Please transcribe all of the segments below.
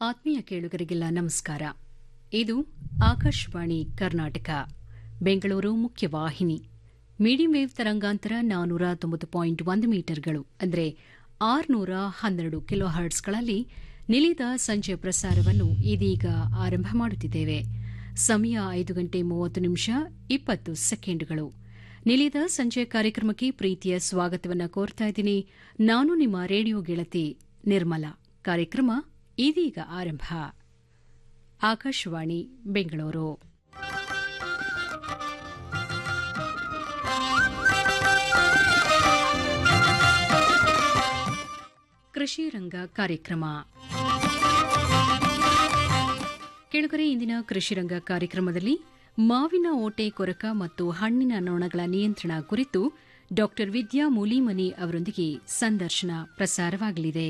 ಆತ್ಮೀಯ ಕೇಳುಗರಿಗೆಲ್ಲ ನಮಸ್ಕಾರ ಇದು ಆಕಾಶವಾಣಿ ಕರ್ನಾಟಕ ಬೆಂಗಳೂರು ಮುಖ್ಯವಾಹಿನಿ ಮೀಡಿಯಂ ವೇವ್ ತರಂಗಾಂತರ ನಾನೂರ ತೊಂಬತ್ತು ಪಾಯಿಂಟ್ ಒಂದು ಮೀಟರ್ಗಳು ಅಂದರೆ ಆರುನೂರ ಹನ್ನೆರಡು ಕಿಲೋ ಹರ್ಟ್ಸ್ಗಳಲ್ಲಿ ನಿಲಿದ ಸಂಜೆ ಪ್ರಸಾರವನ್ನು ಇದೀಗ ಆರಂಭ ಮಾಡುತ್ತಿದ್ದೇವೆ ಸಮಯ ಐದು ಗಂಟೆ ಮೂವತ್ತು ನಿಮಿಷ ಇಪ್ಪತ್ತು ಸೆಕೆಂಡುಗಳು ನಿಲಿದ ಸಂಜೆ ಕಾರ್ಯಕ್ರಮಕ್ಕೆ ಪ್ರೀತಿಯ ಸ್ವಾಗತವನ್ನು ಕೋರ್ತಾ ಇದ್ದೀನಿ ನಾನು ನಿಮ್ಮ ರೇಡಿಯೋ ಗೆಳತಿ ನಿರ್ಮಲಾ ಕಾರ್ಯಕ್ರಮ ಇದೀಗ ಆರಂಭ ಆಕಾಶವಾಣಿ ಬೆಂಗಳೂರು ಕೃಷಿ ರಂಗ ಕಾರ್ಯಕ್ರಮ ಕೆಳಗರೆ ಇಂದಿನ ಕೃಷಿ ರಂಗ ಕಾರ್ಯಕ್ರಮದಲ್ಲಿ ಮಾವಿನ ಓಟೆ ಕೊರಕ ಮತ್ತು ಹಣ್ಣಿನ ನೊಣಗಳ ನಿಯಂತ್ರಣ ಕುರಿತು ಡಾ ವಿದ್ಯಾ ಮೂಲಿಮನಿ ಅವರೊಂದಿಗೆ ಸಂದರ್ಶನ ಪ್ರಸಾರವಾಗಲಿದೆ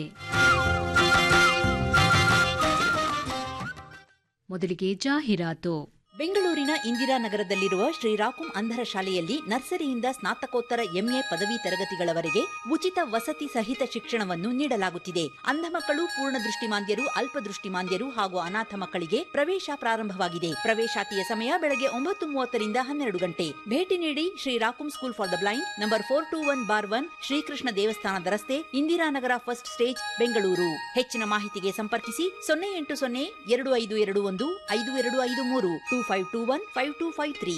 ಮೊದಲಿಗೆ ಜಾಹೀರಾತು ಬೆಂಗಳೂರಿನ ಇಂದಿರಾನಗರದಲ್ಲಿರುವ ಶ್ರೀರಾಕುಂ ಅಂಧರ ಶಾಲೆಯಲ್ಲಿ ನರ್ಸರಿಯಿಂದ ಸ್ನಾತಕೋತ್ತರ ಎಂಎ ಪದವಿ ತರಗತಿಗಳವರೆಗೆ ಉಚಿತ ವಸತಿ ಸಹಿತ ಶಿಕ್ಷಣವನ್ನು ನೀಡಲಾಗುತ್ತಿದೆ ಅಂಧ ಮಕ್ಕಳು ಪೂರ್ಣ ದೃಷ್ಟಿಮಾಂದ್ಯರು ಅಲ್ಪದೃಷ್ಟಿಮಾಂದ್ಯರು ಹಾಗೂ ಅನಾಥ ಮಕ್ಕಳಿಗೆ ಪ್ರವೇಶ ಪ್ರಾರಂಭವಾಗಿದೆ ಪ್ರವೇಶಾತಿಯ ಸಮಯ ಬೆಳಗ್ಗೆ ಒಂಬತ್ತು ಮೂವತ್ತರಿಂದ ಹನ್ನೆರಡು ಗಂಟೆ ಭೇಟಿ ನೀಡಿ ಶ್ರೀರಾಕುಂ school for the blind number four two one bar one Shrikrishna ದೇವಸ್ಥಾನದ ರಸ್ತೆ ಇಂದಿರಾನಗರ ಫಸ್ಟ್ ಸ್ಟೇಜ್ ಬೆಂಗಳೂರು ಹೆಚ್ಚಿನ ಮಾಹಿತಿಗೆ ಸಂಪರ್ಕಿಸಿ ಸೊನ್ನೆ ಎಂಟು ಸೊನ್ನೆ ಎರಡು ಐದು ಎರಡು ಒಂದು ಐದು ಎರಡು ಐದು ಮೂರು two five two one five two five three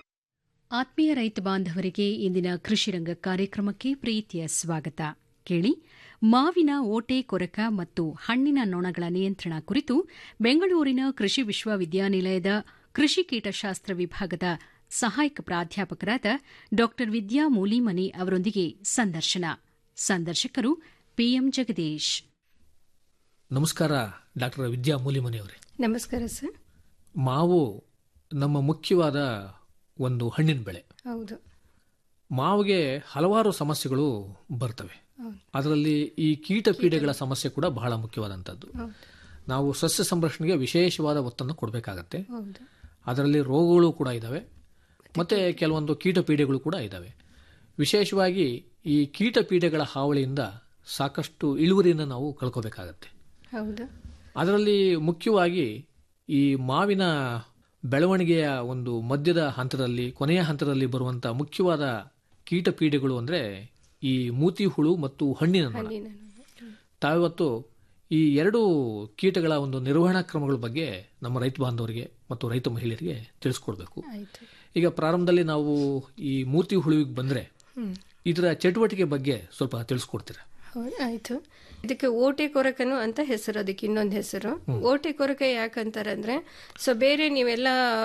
ಆತ್ಮೀಯ ರೈತ ಬಾಂಧವರಿಗೆ ಇಂದಿನ ಕೃಷಿ ರಂಗ ಕಾರ್ಯಕ್ರಮಕ್ಕೆ ಪ್ರೀತಿಯ ಸ್ವಾಗತ ಕೇಳಿ ಮಾವಿನ ಓಟೆ ಕೊರಕ ಮತ್ತು ಹಣ್ಣಿನ ನೊಣಗಳ ನಿಯಂತ್ರಣ ಕುರಿತು ಬೆಂಗಳೂರಿನ ಕೃಷಿ ವಿಶ್ವವಿದ್ಯಾನಿಲಯದ ಕೃಷಿ ಕೀಟಶಾಸ್ತ್ರ ವಿಭಾಗದ ಸಹಾಯಕ ಪ್ರಾಧ್ಯಾಪಕರಾದ ಡಾ ವಿದ್ಯಾ ಮೂಲಿಮನಿ ಅವರೊಂದಿಗೆ ಸಂದರ್ಶನ ಸಂದರ್ಶಕರು ಪಿಎಂ ಜಗದೀಶ್ ನಮಸ್ಕಾರ ಡಾಕ್ಟರ್ ವಿದ್ಯಾ ಮೂಲಿಮನಿ ಅವರೇ ನಮಸ್ಕಾರ ಸರ್ ಮಾವು ನಮ್ಮ ಮುಖ್ಯವಾದ ಒಂದು ಹಣ್ಣಿನ ಬೆಳೆ ಹೌದು ಮಾವಿಗೆ ಹಲವಾರು ಸಮಸ್ಯೆಗಳು ಬರ್ತವೆ ಅದರಲ್ಲಿ ಈ ಕೀಟ ಪೀಡೆಗಳ ಸಮಸ್ಯೆ ಕೂಡ ಬಹಳ ಮುಖ್ಯವಾದಂಥದ್ದು ಹೌದು ನಾವು ಸಸ್ಯ ಸಂರಕ್ಷಣೆಗೆ ವಿಶೇಷವಾದ ಒತ್ತನ್ನು ಕೊಡಬೇಕಾಗತ್ತೆ ಹೌದು ಅದರಲ್ಲಿ ರೋಗಗಳು ಕೂಡ ಇದ್ದಾವೆ ಮತ್ತೆ ಕೆಲವೊಂದು ಕೀಟ ಪೀಡೆಗಳು ಕೂಡ ಇದ್ದಾವೆ ವಿಶೇಷವಾಗಿ ಈ ಕೀಟ ಪೀಡೆಗಳ ಹಾವಳಿಯಿಂದ ಸಾಕಷ್ಟು ಇಳುವರಿಯನ್ನು ನಾವು ಕಳ್ಕೋಬೇಕಾಗತ್ತೆ ಹೌದು ಅದರಲ್ಲಿ ಮುಖ್ಯವಾಗಿ ಈ ಮಾವಿನ ಬೆಳವಣಿಗೆಯ ಒಂದು ಮಧ್ಯದ ಹಂತದಲ್ಲಿ ಕೊನೆಯ ಹಂತದಲ್ಲಿ ಬರುವಂಥ ಮುಖ್ಯವಾದ ಕೀಟ ಪೀಡೆಗಳು ಅಂದರೆ ಈ ಮೂತಿ ಹುಳು ಮತ್ತು ಹಣ್ಣಿನ ನೊಣ ಹಣ್ಣಿನ ನೊಣ. ತಾವಿವತ್ತು ಈ ಎರಡು ಕೀಟಗಳ ಒಂದು ನಿರ್ವಹಣಾ ಕ್ರಮಗಳ ಬಗ್ಗೆ ನಮ್ಮ ರೈತ ಬಾಂಧವರಿಗೆ ಮತ್ತು ರೈತ ಮಹಿಳೆಯರಿಗೆ ತಿಳಿಸ್ಕೊಡ್ಬೇಕು ಆಯ್ತು ಈಗ ಪ್ರಾರಂಭದಲ್ಲಿ ನಾವು ಈ ಮೂತಿ ಹುಳುವಿಗೆ ಬಂದರೆ ಹ್ಮ್ ಇದರ ಚಟುವಟಿಕೆ ಬಗ್ಗೆ ಸ್ವಲ್ಪ ತಿಳಿಸ್ಕೊಡ್ತೀರಾ ಹೌದು ಆಯ್ತು ಇದಕ್ಕೆ ಓಟೆ ಕೊರಕನು ಅಂತ ಹೆಸರು ಅದಕ್ಕೆ ಇನ್ನೊಂದು ಹೆಸರು ಓಟೆ ಕೊರಕ ಯಾಕಂತಾರಂದ್ರೆ ಸೊ ಬೇರೆ ನೀವೆಲ್ಲ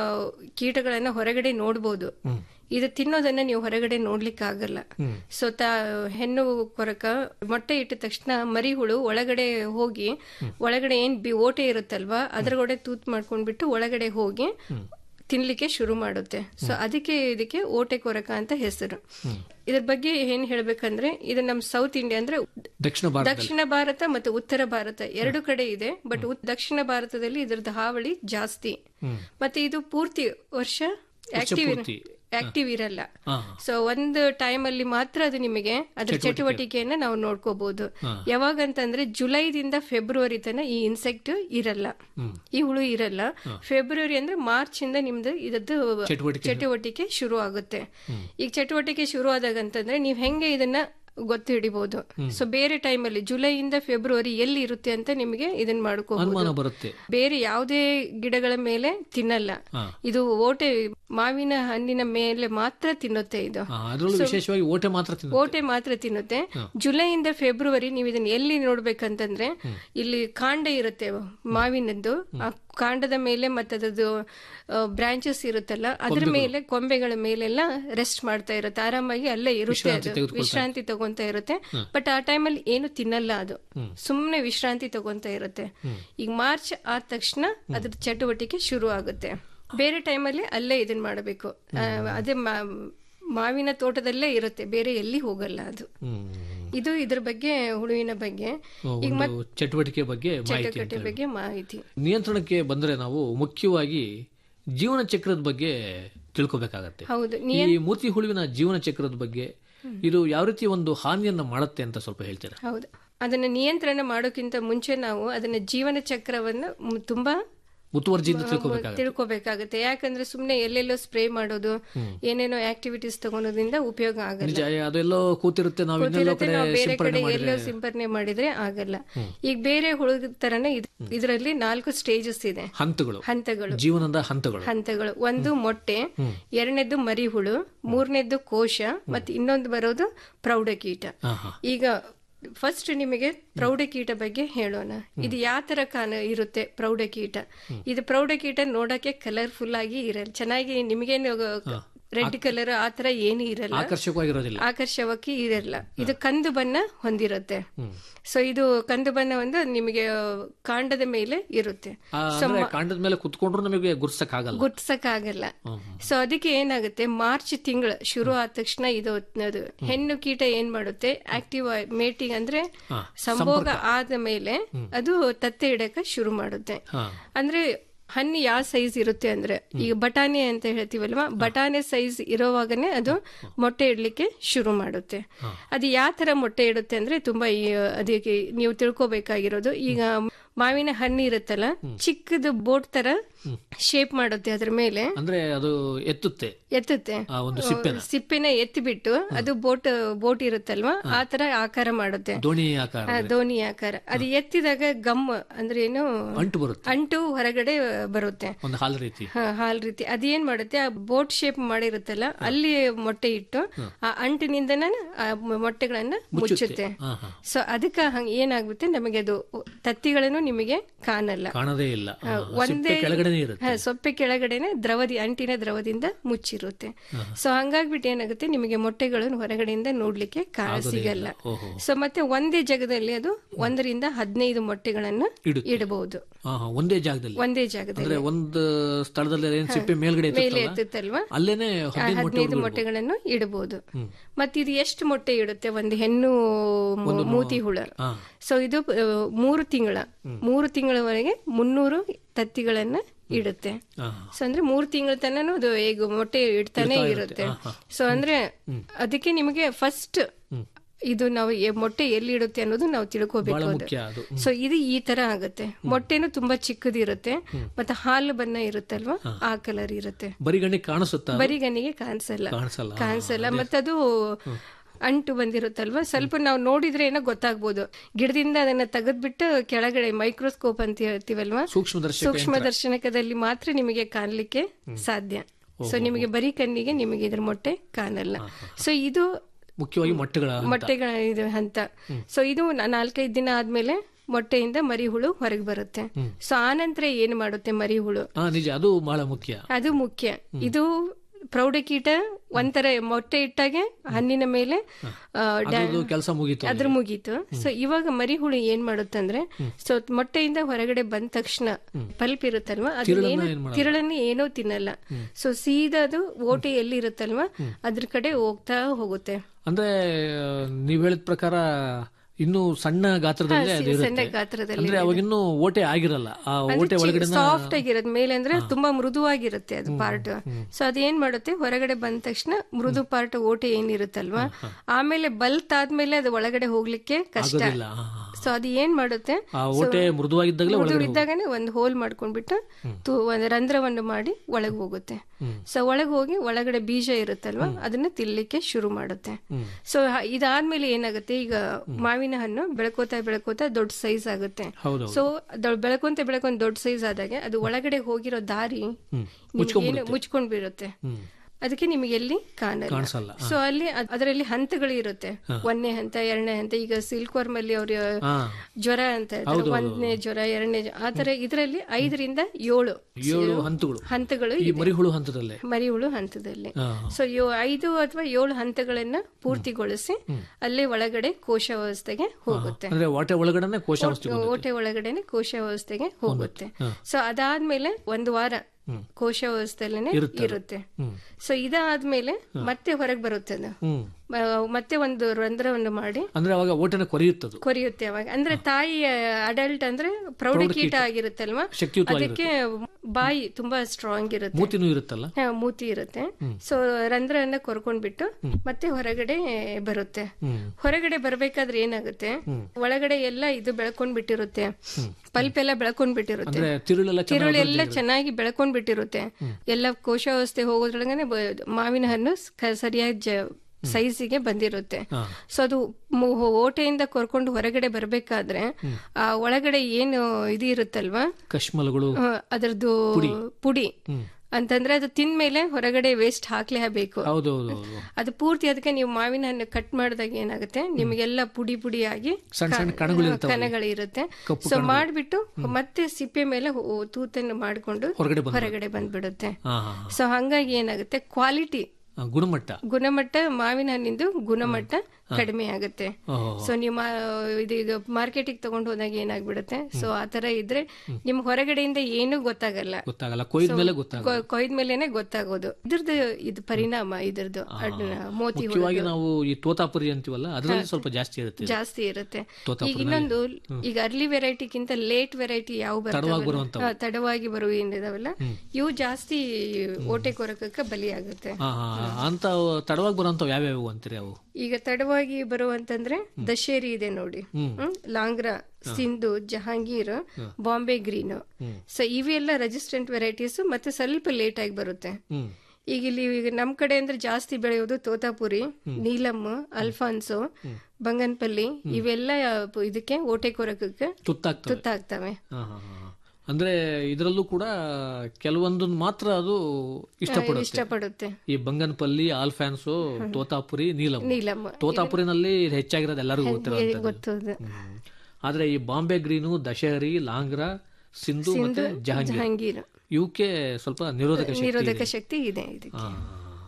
ಕೀಟಗಳನ್ನ ಹೊರಗಡೆ ನೋಡ್ಬೋದು ಇದು ತಿನ್ನೋದನ್ನ ನೀವು ಹೊರಗಡೆ ನೋಡ್ಲಿಕ್ಕೆ ಆಗಲ್ಲ ಸೊ ತಾ ಹೆಣ್ಣು ಕೊರಕ ಮೊಟ್ಟೆ ಇಟ್ಟ ತಕ್ಷಣ ಮರಿ ಹುಳು ಒಳಗಡೆ ಹೋಗಿ ಒಳಗಡೆ ಏನ್ ಬಿ ಓಟೆ ಇರುತ್ತಲ್ವಾ ಅದ್ರೊಳಗಡೆ ತೂತ್ ಮಾಡ್ಕೊಂಡ್ಬಿಟ್ಟು ಒಳಗಡೆ ಹೋಗಿ ತಿನ್ಲಿಕ್ಕೆ ಶುರು ಮಾಡುತ್ತೆ ಸೊ ಅದಕ್ಕೆ ಇದಕ್ಕೆ ಓಟೆ ಕೊರಕ ಅಂತ ಹೆಸರು ಇದ್ರ ಬಗ್ಗೆ ಏನ್ ಹೇಳ್ಬೇಕಂದ್ರೆ ಇದು ನಮ್ ಸೌತ್ ಇಂಡಿಯಾ ಅಂದ್ರೆ ದಕ್ಷಿಣ ಭಾರತ ದಕ್ಷಿಣ ಭಾರತ ಮತ್ತು ಉತ್ತರ ಭಾರತ ಎರಡು ಕಡೆ ಇದೆ ಬಟ್ ದಕ್ಷಿಣ ಭಾರತದಲ್ಲಿ ಇದ್ರದ್ದು ಹಾವಳಿ ಜಾಸ್ತಿ ಮತ್ತೆ ಇದು ಪೂರ್ತಿ ವರ್ಷ ಆಕ್ಟಿವ್ ಪೂರ್ತಿ. ಆಕ್ಟಿವ್ ಇರಲ್ಲ ಹಾ ಸೊ ಒಂದು ಟೈಮ್ ಅಲ್ಲಿ ಮಾತ್ರ ಅದು ನಿಮಗೆ ಅದ್ರ ಚಟುವಟಿಕೆಯನ್ನ ನಾವು ನೋಡ್ಕೋಬಹುದು ಯಾವಾಗಂತಂದ್ರೆ ಜುಲೈದಿಂದ ಫೆಬ್ರವರಿ ತನಕ ಈ ಇನ್ಸೆಕ್ಟ್ ಇರಲ್ಲ ಈ ಹುಳು ಇರಲ್ಲ ಫೆಬ್ರವರಿ ಅಂದ್ರೆ ಮಾರ್ಚ್ ಇಂದ ನಿಮ್ದು ಇದದ್ದು ಚಟುವಟಿಕೆ ಚಟುವಟಿಕೆ ಶುರು ಆಗುತ್ತೆ ಈಗ ಚಟುವಟಿಕೆ ಶುರು ಆದಾಗ ಅಂತಂದ್ರೆ ನೀವ್ ಹೆಂಗೆ ಇದನ್ನ ಗೊತ್ತು ಹಿಡಿಬಹುದು ಸೊ ಬೇರೆ ಟೈಮಲ್ಲಿ ಜುಲೈಯಿಂದ ಫೆಬ್ರವರಿ ಎಲ್ಲಿ ಇರುತ್ತೆ ಅಂತ ನಿಮಗೆ ಇದನ್ನ ಅನುಮಾನ ಮಾಡ್ಕೋಬಹುದು ಬರುತ್ತೆ ಬೇರೆ ಯಾವುದೇ ಗಿಡಗಳ ಮೇಲೆ ತಿನ್ನಲ್ಲ ಹಾ. ಇದು ಓಟೆ ಮಾವಿನ ಹಣ್ಣಿನ ಮೇಲೆ ಮಾತ್ರ ತಿನ್ನುತ್ತೆ ಇದು ಆ, ಅದರಲ್ಲೂ ವಿಶೇಷವಾಗಿ ಓಟೆ ಮಾತ್ರ ತಿನ್ನೋದು ಓಟೆ ಮಾತ್ರ ತಿನ್ನುತ್ತೆ ಜುಲೈಯಿಂದ ಫೆಬ್ರವರಿ ನೀವು ಇದನ್ನ ಎಲ್ಲಿ ನೋಡ್ಬೇಕಂತಂದ್ರೆ ಇಲ್ಲಿ ಕಾಂಡ ಇರುತ್ತೆ ಮಾವಿನದ್ದು ಆ ಕಾಂಡದ ಮೇಲೆ ಮತ್ತೆ ಅದರದ್ದು ಬ್ರಾಂಚಸ್ ಇರುತ್ತಲ್ಲ ಅದ್ರ ಮೇಲೆ ಕೊಂಬೆಗಳ ಮೇಲೆಲ್ಲ ರೆಸ್ಟ್ ಮಾಡ್ತಾ ಇರುತ್ತೆ ಆರಾಮಾಗಿ ಅಲ್ಲೇ ಇರುತ್ತೆ ಅದು ವಿಶ್ರಾಂತಿ ತಗೊಂತಾ ಇರುತ್ತೆ ಬಟ್ ಆ ಟೈಮಲ್ಲಿ ಏನು ತಿನ್ನಲ್ಲ ಅದು ಸುಮ್ಮನೆ ವಿಶ್ರಾಂತಿ ತಗೊಂತಾ ಇರುತ್ತೆ ಈಗ ಮಾರ್ಚ್ ಆದ ತಕ್ಷಣ ಅದ್ರ ಚಟುವಟಿಕೆ ಶುರು ಆಗುತ್ತೆ ಬೇರೆ ಟೈಮಲ್ಲಿ ಅಲ್ಲೇ ಇದನ್ನ ಮಾಡಬೇಕು ಅದೇ ಮಾ- ಮಾವಿನ ತೋಟದಲ್ಲೇ ಇರುತ್ತೆ ಬೇರೆ ಎಲ್ಲಿ ಹೋಗಲ್ಲ ಅದು ಹ್ಮ್. ಇದು ಇದ್ರ ಬಗ್ಗೆ ಹುಳುವಿನ ಬಗ್ಗೆ ಈಗ ಒಂದು ಚಟುವಟಿಕೆ ಬಗ್ಗೆ ಮಾಹಿತಿ ಚಟುವಟಿಕೆ ಬಗ್ಗೆ ಮಾಹಿತಿ ನಿಯಂತ್ರಣಕ್ಕೆ ಬಂದ್ರೆ ನಾವು ಮುಖ್ಯವಾಗಿ ಜೀವನ ಚಕ್ರದ ಬಗ್ಗೆ ತಿಳ್ಕೊಬೇಕಾಗತ್ತೆ ಹೌದು ಈ ಮೂತಿ ಹುಳುವಿನ ಜೀವನ ಚಕ್ರದ ಬಗ್ಗೆ ಇದು ಯಾವ ರೀತಿ ಒಂದು ಹಾನಿಯನ್ನ ಮಾಡುತ್ತೆ ಅಂತ ಸ್ವಲ್ಪ ಹೇಳ್ತೀರಾ ಹೌದು ಅದನ್ನ ನಿಯಂತ್ರಣ ಮಾಡೋಕ್ಕಿಂತ ಮುಂಚೆ ನಾವು ಅದನ್ನ ಜೀವನ ಚಕ್ರವನ್ನು ಮ್- ತುಂಬಾ ಮುತುವರ್ಜಿಯಿಂದ ತಿಳ್ಕೊಬೇಕಾಗುತ್ತೆ ತಿಳ್ಕೊಬೇಕಾಗುತ್ತೆ ಯಾಕಂದ್ರೆ ಸುಮ್ನೆ ಎಲ್ಲೆಲ್ಲೋ ಸ್ಪ್ರೇ ಮಾಡೋದು ಏನೇನೋ ಆಕ್ಟಿವಿಟೀಸ್ ತಗೊಳೋದ್ರಿಂದ ಉಪಯೋಗ ಆಗಲ್ಲ ನಿಜ ಅದೆಲ್ಲೋ ಕೂತಿರುತ್ತೆ ನಾವು ಇನ್ನೆಲ್ಲೋ ಕೂತಿರುತ್ತೆ, ಕಡೆ ನಾವು ಬೇರೆ ಸಿಂಪಡಣೆ ಕಡೆ ಎಲ್ಲೋ ಮಾಡಿದ್ರೆ ಸಿಂಪರಣೆ ಮಾಡಿದ್ರೆ ಆಗಲ್ಲ ಈಗ ಬೇರೆ ಹುಳುದ ತರನೇ ಇದರಲ್ಲಿ ನಾಲ್ಕು ಸ್ಟೇಜಸ್ ಇದೆ ಹಂತಗಳು ಹಂತಗಳು ಜೀವನದ ಹಂತಗಳು ಹಂತಗಳು ಒಂದು ಮೊಟ್ಟೆ ಎರಡನೇದ್ದು ಮರಿಹುಳು ಮೂರನೇದ್ದು ಕೋಶ ಮತ್ತೆ ಇನ್ನೊಂದು ಬರೋದು ಪ್ರೌಢಕೀಟ ಹಾ ಹಾ ಈಗ ಫಸ್ಟ್ ನಿಮಗೆ ಪ್ರೌಢಕೀಟ ಬಗ್ಗೆ ಹೇಳೋಣ ಇದು ಯಾವ ತರ ಕಾಣ ಇರುತ್ತೆ ಪ್ರೌಢಕೀಟ ಇದು ಪ್ರೌಢಕೀಟ ನೋಡಕ್ಕೆ ಕಲರ್ಫುಲ್ ಆಗಿ ಇರಲ್ಲ ಚೆನ್ನಾಗಿ ನಿಮಗೇನು ರೆಡ್ ಕಲರ್ ಆ ತರ ಏನು ಇರಲ್ಲ ಆಕರ್ಷಕವಾಗಿರೋದಿಲ್ಲ ಆಕರ್ಷವಾಗಿ ಇರಲ್ಲ ಇದು ಕಂದು ಬಣ್ಣ ಹೊಂದಿರುತ್ತೆ ಸೊ ಇದು ಕಂದು ಬಣ್ಣ ಒಂದು ನಿಮಗೆ ಕಾಂಡದ ಮೇಲೆ ಇರುತ್ತೆ ಆ, ಅಂದ್ರೆ ಕಾಂಡದ ಮೇಲೆ ಕುತ್ಕೊಂಡ್ರು ನಮಗೆ ಗುರ್ಸಕ್ ಆಗಲ್ಲ ಗುರ್ಸಕ್ ಆಗಲ್ಲ ಸೊ ಅದಕ್ಕೆ ಏನಾಗುತ್ತೆ ಮಾರ್ಚ್ ತಿಂಗಳ ಶುರು ಆದ ತಕ್ಷಣ ಇದು ಅದು ಹೆಣ್ಣು ಕೀಟ ಏನ್ ಮಾಡುತ್ತೆ ಆಕ್ಟಿವ್ ಮೇಟಿಂಗ್ ಅಂದ್ರೆ ಸಂಭೋಗ ಆದ ಮೇಲೆ ಅದು ತತ್ತೆ ಇಡಕ ಶುರು ಮಾಡುತ್ತೆ ಹಾ ಅಂದ್ರೆ ಹಣ್ಣು ಯಾವ ಸೈಜ್ ಇರುತ್ತೆ ಅಂದ್ರೆ ಈಗ ಬಟಾಣಿ ಅಂತ ಹೇಳ್ತೀವಲ್ವಾ ಬಟಾಣಿ ಸೈಜ್ ಇರೋವಾಗನೇ ಅದು ಮೊಟ್ಟೆ ಇಡ್ಲಿಕ್ಕೆ ಶುರು ಮಾಡುತ್ತೆ ಅದು ಯಾವ ತರ ಮೊಟ್ಟೆ ಇಡುತ್ತೆ ಅಂದ್ರೆ ತುಂಬಾ ಈ, ಅದಕ್ಕೆ ನೀವು ತಿಳ್ಕೊಬೇಕಾಗಿರೋದು ಈಗ ಮಾವಿನ ಹಣ್ಣು ಇರುತ್ತಲ್ಲ ಚಿಕ್ಕದು ಬೋಟ್ ತರ ಶೇಪ್ ಮಾಡುತ್ತೆ ಅದ್ರ ಮೇಲೆ ಅಂದ್ರೆ ಅದು ಎತ್ತುತ್ತೆ ಎತ್ತುತ್ತೆ ಆ ಒಂದು ಸಿಪ್ಪೆನ ಸಿಪ್ಪಿನ ಎತ್ತಿಬಿಟ್ಟು ಅದು ಬೋಟ್ ಬೋಟ್ ಇರುತ್ತಲ್ವಾ ಆ ತರ ಆಕಾರ ಮಾಡುತ್ತೆ ದೋಣಿ ಆಕಾರ ಆ, ದೋಣಿ ಆಕಾರ ಅದು ಎತ್ತಿದಾಗ ಗಮ್ ಅಂದ್ರೆ ಏನು ಅಂಟು ಬರುತ್ತೆ ಅಂಟು ಹೊರಗಡೆ ಬರುತ್ತೆ ಒಂದು ಹಾಲ್ ರೀತಿ ಹ, ಹಾಲ್ ರೀತಿ ಅದೇನ್ ಮಾಡುತ್ತೆ ಆ ಬೋಟ್ ಶೇಪ್ ಮಾಡಿರುತ್ತಲ್ಲ ಅಲ್ಲಿ ಮೊಟ್ಟೆ ಇಟ್ಟು ಆ ಅಂಟಿನಿಂದನ ಆ ಮ- ಮೊಟ್ಟೆಗಳನ್ನ ಮುಚ್ಚುತ್ತೆ ಹಾ ಹಾ ಸೊ ಅದಕ್ಕ ಹಂಗ ಏನಾಗುತ್ತೆ ನಮಗೆ ಅದು ತತ್ತಿಗಳನ್ನು ನಿಮಗೆ ಕಾಣಲ್ಲ ಕಾಣದೇ ಇಲ್ಲ ಆ, ಒಂದೇ ಸಿಪ್ಪೆ ಕೆಳಗಡೆನೆ ಇರುತ್ತೆ ಹ, ಸೊಪ್ಪೆ ಕೆಳಗಡೆನೆ ದ್ರವದಿ ಅಂಟಿನ ದ್ರವದಿಂದ ಮುಚ್ಚಿರುತ್ತೆ ಸೊ ಹಂಗಾಗ್ಬಿಟ್ಟು ಏನಾಗುತ್ತೆ ನಿಮಗೆ ಮೊಟ್ಟೆಗಳನ್ನು ಹೊರಗಡೆಯಿಂದ ನೋಡ್ಲಿಕ್ಕೆ ಕಾಣ ಸಿಗಲ್ಲ ಓಹೋ ಸೊ ಮತ್ತೆ ಒಂದೇ ಜಾಗದಲ್ಲಿ ಅದು ಒಂದರಿಂದ ಹದಿನೈದು ಮೊಟ್ಟೆಗಳನ್ನು ಇಡುತ್ತೆ. ಇಡಬಹುದು ಹಾ ಹಾ ಒಂದೇ ಜಾಗದಲ್ಲಿ ಒಂದೇ ಜಾಗದಲ್ಲಿ ಅಂದ್ರೆ ಒಂದು ಸ್ಥಳದಲ್ಲಿ ಏನ್ ಸಿಪ್ಪೆ ಮೇಲ್ಗಡೆ ಮೇಲೆ ಎತ್ತುತ್ತಲ್ಲ, ಎತ್ತುತ್ತಲ್ವಾ ಅಲ್ಲೇನೆ ಹದಿನೈದು ಮೊಟ್ಟೆ ಹದಿನೈದು ಮೊಟ್ಟೆಗಳನ್ನು ಇಡಬಹುದು ಮತ್ತೆ ಇದು ಎಷ್ಟು ಮೊಟ್ಟೆ ಇಡುತ್ತೆ ಒಂದು ಹೆಣ್ಣು ಮು- ಮೂತಿ ಹುಳ ಹಾ ಸೊ ಇದು ಆ, ಮೂರು ತಿಂಗಳ ಮೂರು ತಿಂಗಳವರೆಗೆ ಮುನ್ನೂರು ತತ್ತಿಗಳನ್ನ ಇಡುತ್ತೆ ಹಾ ಸೊ ಅಂದ್ರೆ ಮೂರು ತಿಂಗಳ ತನಕ ಅದು ಈಗ ಮೊಟ್ಟೆ ಇಡ್ತಾನೆ ಇರುತ್ತೆ ಸೊ ಅಂದ್ರೆ ಅದಕ್ಕೆ ನಿಮಗೆ ಫಸ್ಟ್ ಇದು ನಾವು ಎ- ಮೊಟ್ಟೆ ಎಲ್ಲಿ ಇಡುತ್ತೆ ಅನ್ನೋದು ನಾವು ತಿಳ್ಕೊಬೇಕು ಅದು ಮುಖ್ಯ ಅದು ಸೊ ಇದು ಈ ತರ ಆಗುತ್ತೆ ಮೊಟ್ಟೆನು ತುಂಬಾ ಚಿಕ್ಕದಿರುತ್ತೆ ಮತ್ತೆ ಹಾಲು ಬಣ್ಣ ಇರುತ್ತಲ್ವಾ ಆ ಕಲರ್ ಇರುತ್ತೆ ಬರಿಗಣ್ಣಿಗೆ ಕಾಣಿಸುತ್ತಾ ಬರಿಗಣ್ಣಿಗೆ ಕಾಣಿಸಲ್ಲ ಕಾಣಿಸಲ್ಲ ಕಾಣಿಸಲ್ಲ ಮತ್ತೆ ಅದು ಅಂಟು ಬಂದಿರುತ್ತಲ್ವಾ ಸ್ವಲ್ಪ ನಾವು ನೋಡಿದ್ರೆ ಏನೋ ಗೊತ್ತಾಗ್ಬೋದು ಗಿಡದಿಂದ ಅದನ್ನ ತೆಗೆದ್ಬಿಟ್ಟು ಕೆಳಗಡೆ ಮೈಕ್ರೋಸ್ಕೋಪ್ ಅಂತ ಹೇಳ್ತೀವಲ್ವಾ ಸೂಕ್ಷ್ಮದರ್ಶಕ ಸೂಕ್ಷ್ಮ ದರ್ಶನಕದಲ್ಲಿ ಮಾತ್ರ ನಿಮಗೆ ಕಾಣ್ಲಿಕ್ಕೆ ಸಾಧ್ಯ ಸೊ ನಿಮಗೆ ಬರೀ ಕಣ್ಣಿಗೆ ನಿಮಗೆ ಇದ್ರ ಮೊಟ್ಟೆ ಕಾಣಲ್ಲ ಸೊ ಇದು ಮುಖ್ಯವಾಗಿ ಮೊಟ್ಟೆಗಳ ಮೊಟ್ಟೆಗಳ ಇದು ಹಂತ ಸೊ ಇದು ನ- ನಾಲ್ಕೈದು ದಿನ ಆದ್ಮೇಲೆ ಮೊಟ್ಟೆಯಿಂದ ಮರಿಹುಳು ಹೊರಗೆ ಬರುತ್ತೆ ಸೊ ಆನಂತರ ಏನು ಮಾಡುತ್ತೆ ಮರಿಹುಳು ಹಾ ನಿಜ ಅದು ಬಹಳ ಮುಖ್ಯ ಅದು ಮುಖ್ಯ ಇದು ಪ್ರೌಢಕೀಟ ಒಂಥರ ಮೊಟ್ಟೆ ಇಟ್ಟಾಗೆ ಹಣ್ಣಿನ ಮೇಲೆ ಆ, ಡ್ಯಾ- ಅದು ಕೆಲಸ ಮುಗೀತು ಅದ್ರ ಮುಗೀತು ಸೊ ಇವಾಗ ಮರಿಹುಳು ಏನ್ ಮಾಡುತ್ತಂದ್ರೆ ಸೊ ಮೊಟ್ಟೆಯಿಂದ ಹೊರಗಡೆ ಬಂದ ತಕ್ಷಣ ಪಲ್ಪ್ ಇರುತ್ತಲ್ವಾ ಅದೇನು ತಿರುಳನ್ನ ಏನೋ ತಿನ್ನಲ್ಲ ಸೊ ಸೀದಾ ಅದು ಓಟೆ ಎಲ್ಲಿ ಇರುತ್ತಲ್ವಾ ಅದ್ರ ಕಡೆ ಹೋಗ್ತಾ ಹೋಗುತ್ತೆ ಅಂದ್ರೆ ನೀವ್ ಹೇಳಿದ ಪ್ರಕಾರ ಇನ್ನು ಸಣ್ಣ ಗಾತ್ರದಲ್ಲೇ ಅದು ಸಣ್ಣ ಇರುತ್ತೆ ಗಾತ್ರದಲ್ಲಿ ಅಂದ್ರೆ ಅವಾಗಿನ್ನೂ ಓಟೆ ಆಗಿರಲ್ಲ ಆ ಓಟೆ ಒಳಗಡೆ ಸಾಫ್ಟ್ ಆಗಿರೋದ್ ಮೇಲೆ ಅಂದ್ರೆ ತುಂಬಾ ಮೃದುವಾಗಿರುತ್ತೆ ಅದು ಪಾರ್ಟ್ ಸೊ ಅದೇನ್ ಮಾಡುತ್ತೆ ಹೊರಗಡೆ ಬಂದ ತಕ್ಷಣ ಮೃದು ಪಾರ್ಟ್ ಓಟೆ ಏನಿರುತ್ತಲ್ವಾ ಆಮೇಲೆ ಬಲ್ತ್ ಆದ್ಮೇಲೆ ಅದು ಒಳಗಡೆ ಹೋಗ್ಲಿಕ್ಕೆ ಕಷ್ಟ ಇಲ್ಲ ಹಾ, ಹಾ. ಸೊ ಅದು ಏನ್ ಮಾಡುತ್ತೆ ಆ ಓಟೆ ಮೃದುವಾಗಿದ್ದಾಗಲೇ ಮೃದು ಇದ್ದಾಗನೇ ಒಂದು ಹೋಲ್ ಮಾಡ್ಕೊಂಡ್ಬಿಟ್ಟು ತು- ಒಂದು ರಂಧ್ರವನ್ನು ಮಾಡಿ ಒಳಗೆ ಹೋಗುತ್ತೆ ಸೊ ಒಳಗೆ ಹೋಗಿ ಒಳಗಡೆ ಬೀಜ ಇರುತ್ತಲ್ವಾ ಅದನ್ನ ತಿನ್ಲಿಕ್ಕೆ ಶುರು ಮಾಡುತ್ತೆ ಸೊ ಇದಾದ್ಮೇಲೆ ಏನಾಗುತ್ತೆ ಈಗ ಮಾವಿನ ಹಣ್ಣು ಬೆಳ್ಕೋತಾ ಬೆಳ್ಕೋತಾ ದೊಡ್ಡ ಸೈಜ್ ಆಗುತ್ತೆ ಹೌದು ಸೊ ಬೆಳಕೊಂತ ಬೆಳಕೊಂತ ದೊಡ್ಡ ಸೈಜ್ ಆದಾಗ ಅದು ಒಳಗಡೆ ಹೋಗಿರೋ ದಾರಿ ನಿಮ್ಗೇನು ಮುಚ್ಕೊಂಡ್ ಬಿಡುತ್ತೆ ಅದಕ್ಕೆ ನಿಮಗೆ ಎಲ್ಲಿ ಕಾಣಲ್ಲ ಕಾಣಿಸಲ್ಲ ಸೊ ಅಲ್ಲಿ ಅದ್- ಅದರಲ್ಲಿ ಹಂತಗಳು ಇರುತ್ತೆ ಒಂದನೇ ಹಂತ ಎರಡನೇ ಹಂತ ಈಗ ಸಿಲ್ಕ್ ವರ್ಮ್ ಅಲ್ಲಿ ಅವ್ರ ಹಾ ಜ್ವರ ಅಂತ ಹೇಳ್ತಾರೆ ಒಂದನೇ ಜ್ವರ ಎರಡನೇ ಜ್ವರ ಆತರ ಇದರಲ್ಲಿ ಐದರಿಂದ ಏಳು ಏಳು ಹಂತಗಳು ಹಂತಗಳು ಈ ಮರಿಹುಳು ಹಂತದಲ್ಲೇ ಮರಿಹುಳು ಹಂತದಲ್ಲಿ ಹಾ ಸೊ ಐದು ಅಥವಾ ಏಳು ಹಂತಗಳನ್ನ ಪೂರ್ತಿಗೊಳಿಸಿ ಅಲ್ಲೇ ಒಳಗಡೆ ಕೋಶ ವ್ಯವಸ್ಥೆಗೆ ಹೋಗುತ್ತೆ ಅಂದ್ರೆ ಓಟೆ ಒಳಗಡೆನೆ ಕೋಶಾವಸ್ಥೆ ಓಟೆ ಒಳಗಡೆನೆ ಕೋಶ ವ್ಯವಸ್ಥೆಗೆ ಹೋಗುತ್ತೆ ಸೊ ಅದಾದ್ಮೇಲೆ ಒಂದು ವಾರ ಕೋಶ ವ್ಯವಸ್ಥೆಯಲ್ಲೇನೆ ಇರುತ್ತೆ ಸೊ ಇದಾದ್ಮೇಲೆ ಮತ್ತೆ ಹೊರಗೆ ಬರುತ್ತೆ ಅದು ಹ್ಮ್ ಮ- ಮತ್ತೆ ಒಂದು ರಂಧ್ರವನ್ನು ಮಾಡಿ ಅಂದ್ರೆ ಅವಾಗ ಓಟೆನ ಕೊರೆಯುತ್ತದು ಕೊರಿಯುತ್ತೆ ಅವಾಗ ಅಂದ್ರೆ ತಾಯಿ ಅಡಲ್ಟ್ ಅಂದ್ರೆ ಪ್ರೌಢಕೀಟ ಆಗಿರುತ್ತಲ್ವಾ ಶಕ್ತಿಯುತ ಅದಕ್ಕೆ ಬಾಯಿ ತುಂಬಾ ಸ್ಟ್ರಾಂಗ್ ಇರುತ್ತೆ ಮೂತಿನೂ ಇರುತ್ತಲ್ಲ ಹಾ, ಮೂತಿ ಇರುತ್ತೆ ಸೊ ರಂಧ್ರನ್ನ ಕೊರ್ಕೊಂಡ್ಬಿಟ್ಟು ಮತ್ತೆ ಹೊರಗಡೆ ಬರುತ್ತೆ ಹ್ಮ್ ಹೊರಗಡೆ ಬರ್ಬೇಕಾದ್ರೆ ಏನಾಗುತ್ತೆ ಒಳಗಡೆ ಎಲ್ಲ ಇದು ಬೆಳ್ಕೊಂಡ್ ಬಿಟ್ಟಿರುತ್ತೆ ಪಲ್ಪ್ ಎಲ್ಲ ಬೆಳ್ಕೊಂಡ್ ಬಿಟ್ಟಿರುತ್ತೆ ಅಂದ್ರೆ ತಿರುಳೆಲ್ಲ ಚೆನ್ನಾಗಿ ತಿರುಳೆಲ್ಲ ಚೆನ್ನಾಗಿ ಬೆಳ್ಕೊಂಡ್ ಬಿಟ್ಟಿರುತ್ತೆ ಎಲ್ಲ ಕೋಶಾವಸ್ಥೆ ಹೋಗೋದ್ರೊಳಗನೆ ಬ- ಮಾವಿನ ಹಣ್ಣು ಕ- ಸರಿಯಾದ ಜ- ಸೈಜಿಗೆ ಬಂದಿರುತ್ತೆ ಹಾ. ಸೊ ಅದು ಮು- ಓಟೆಯಿಂದ ಕೊರ್ಕೊಂಡು ಹೊರಗಡೆ ಬರ್ಬೇಕಾದ್ರೆ ಆ ಒಳಗಡೆ ಏನು ಇದು ಇರುತ್ತಲ್ವಾ ಕಶ್ಮಲಗಳು ಆ, ಅದರದ್ದು ಪುಡಿ ಅಂತಂದ್ರೆ ಅದು ತಿಂದ್ಮೇಲೆ ಹೊರಗಡೆ ವೇಸ್ಟ್ ಹಾಕ್ಲೇಬೇಕು ಹೌದು ಹೌದು ಹೌದು ಅದು ಪೂರ್ತಿ ಅದಕ್ಕೆ ನೀವು ಮಾವಿನ ಹಣ್ಣು ಕಟ್ ಮಾಡಿದಾಗ ಏನಾಗುತ್ತೆ ನಿಮಗೆಲ್ಲ ಪುಡಿ ಪುಡಿಯಾಗಿ ಸಣ್ಣ ಸಣ್ಣ ಕಣಗಳು ಇರ್ತಾವೆ ಕಣಗಳು ಇರುತ್ತೆ ಸೊ ಮಾಡ್ಬಿಟ್ಟು ಮತ್ತೆ ಸಿಪ್ಪೆ ಮೇಲೆ ಹೊ- ತೂತನ್ನು ಮಾಡಿಕೊಂಡು ಹೊರಗಡೆ ಬಂದು ಹೊರಗಡೆ ಬಂದ್ಬಿಡುತ್ತೆ ಹಾ ಹಾ ಸೊ ಹಂಗಾಗಿ ಏನಾಗುತ್ತೆ ಕ್ವಾಲಿಟಿ ಹಾ, ಗುಣಮಟ್ಟ ಗುಣಮಟ್ಟ ಮಾವಿನ ಹಣ್ಣಿಂದು ಗುಣಮಟ್ಟ ಕಡಿಮೆ ಆಗುತ್ತೆ ಓಹೋ ಸೊ ನಿಮ್ಮ ಇದೀಗ ಮಾರ್ಕೆಟಿಗೆ ತಗೊಂಡು ಹೋದಾಗ ಏನಾಗ್ಬಿಡುತ್ತೆ ಸೊ ಆ ತರ ಇದ್ರೆ ನಿಮ್ ಹೊರಗಡೆಯಿಂದ ಏನೂ ಗೊತ್ತಾಗಲ್ಲ ಗೊತ್ತಾಗಲ್ಲ ಕೊಯ್ದ ಮೇಲೆ ಗೊತ್ತಾಗಲ್ಲ ಕೊ- ಕೊಯ್ದ ಮೇಲೆನೆ ಗೊತ್ತಾಗೋದು ಇದ್ರದ್ದು ಇದು ಪರಿಣಾಮ ಇದ್ರದ್ದು ಅಡ್ನ ಮೋತಿ ಹುಳು ಮುಖ್ಯವಾಗಿ ನಾವು ಈ ತೋತಾಪುರಿ ಅಂತೀವಲ್ಲ ಅದರಲ್ಲಿ ಸ್ವಲ್ಪ ಜಾಸ್ತಿ ಇರುತ್ತೆ ಇದು. ಜಾಸ್ತಿ ಇರುತ್ತೆ ತೋತಾಪುರಿನಲ್ಲಿ. ಈಗ ಇನ್ನೊಂದು ಈಗ ಅರ್ಲಿ ವೆರೈಟಿಗಿಂತ ಲೇಟ್ ವೆರೈಟಿ ಯಾವ ತಡವಾಗಿ ಬರ್ತಾವಲ್ಲ ಬರುವಂತವು. ಹಾ, ತಡವಾಗಿ ಬರುವ ಏನಿದಾವಲ್ಲ ಇವು ಜಾಸ್ತಿ ಓಟೆ ಕೊರಕಕ್ಕೆ ಬಲಿಯಾಗುತ್ತೆ ಹಾ ಹಾ ಅಂತ ತಡವಾಗಿ ಬರೋಂಥವು ಯಾವ್ಯಾವು ಅಂತೀರಿ ಅವು ಈಗ ತಡವಾಗಿ ಬರುವಂತಂದ್ರೆ ದಶೇರಿ ಇದೆ ನೋಡಿ ಹ್ಮ್? ಲಾಂಗ್ರಾ ಸಿಂಧು ಜಹಾಂಗೀರ್ ಬಾಂಬೆ ಗ್ರೀನ್ ಸೊ ಇವೆಲ್ಲ ರೆಜಿಸ್ಟೆಂಟ್ ವೆರೈಟೀಸ್ ಮತ್ತೆ ಸ್ವಲ್ಪ ಲೇಟ್ ಆಗಿ ಬರುತ್ತೆ ಹ್ಮ್ ಈಗ ಇಲ್ಲಿ ಈಗ ನಮ್ ಕಡೆ ಅಂದ್ರೆ ಜಾಸ್ತಿ ಬೆಳೆಯೋದು ತೋತಾಪುರಿ ನೀಲಮ್ ಅಲ್ಫಾನ್ಸೋ ಬಂಗನ್ಪಲ್ಲಿ ಇವೆಲ್ಲ ಇದಕ್ಕೆ ಓಟೆ ಕೊರಕಕ್ಕೆ ತುತ್ತಾಗ್ತವೆ ತುತ್ತಾಗ್ತವೆ ಹಾ ಹಾ ಹಾ ಅಂದ್ರೆ ಇದರಲ್ಲೂ ಕೂಡ ಕೆಲವೊಂದನ್ನು ಮಾತ್ರ ಅದು ಇಷ್ಟಪಡುತ್ತೆ ಇಷ್ಟಪಡುತ್ತೆ ಈ ಬಂಗನಪಲ್ಲಿ ಆಲ್ಫಾನ್ಸೋ ತೋತಾಪುರಿ ನೀಲಂ ನೀಲಮ್ ತೋತಾಪುರಿನಲ್ಲಿ ಇದು ಹೆಚ್ಚಾಗಿರೋದು ಎಲ್ಲರಿಗೂ ಗೊತ್ತಿರೋದು ಗೊತ್ತದ ಆದ್ರೆ ಈ ಬಾಂಬೆ ಗ್ರೀನು ದಶಹರಿ ಲಾಂಗ್ರಾ ಸಿಂಧು ಮತ್ತೆ ಜಹಾಂಗೀರ್ ಜಹಾಂಗೀರ್ ಇವಕ್ಕೆ ಸ್ವಲ್ಪ ನಿರೋಧಕ ಶಕ್ತಿ ನಿರೋಧಕ ಶಕ್ತಿ ಇದೆ ಇದಕ್ಕೆ ಆ.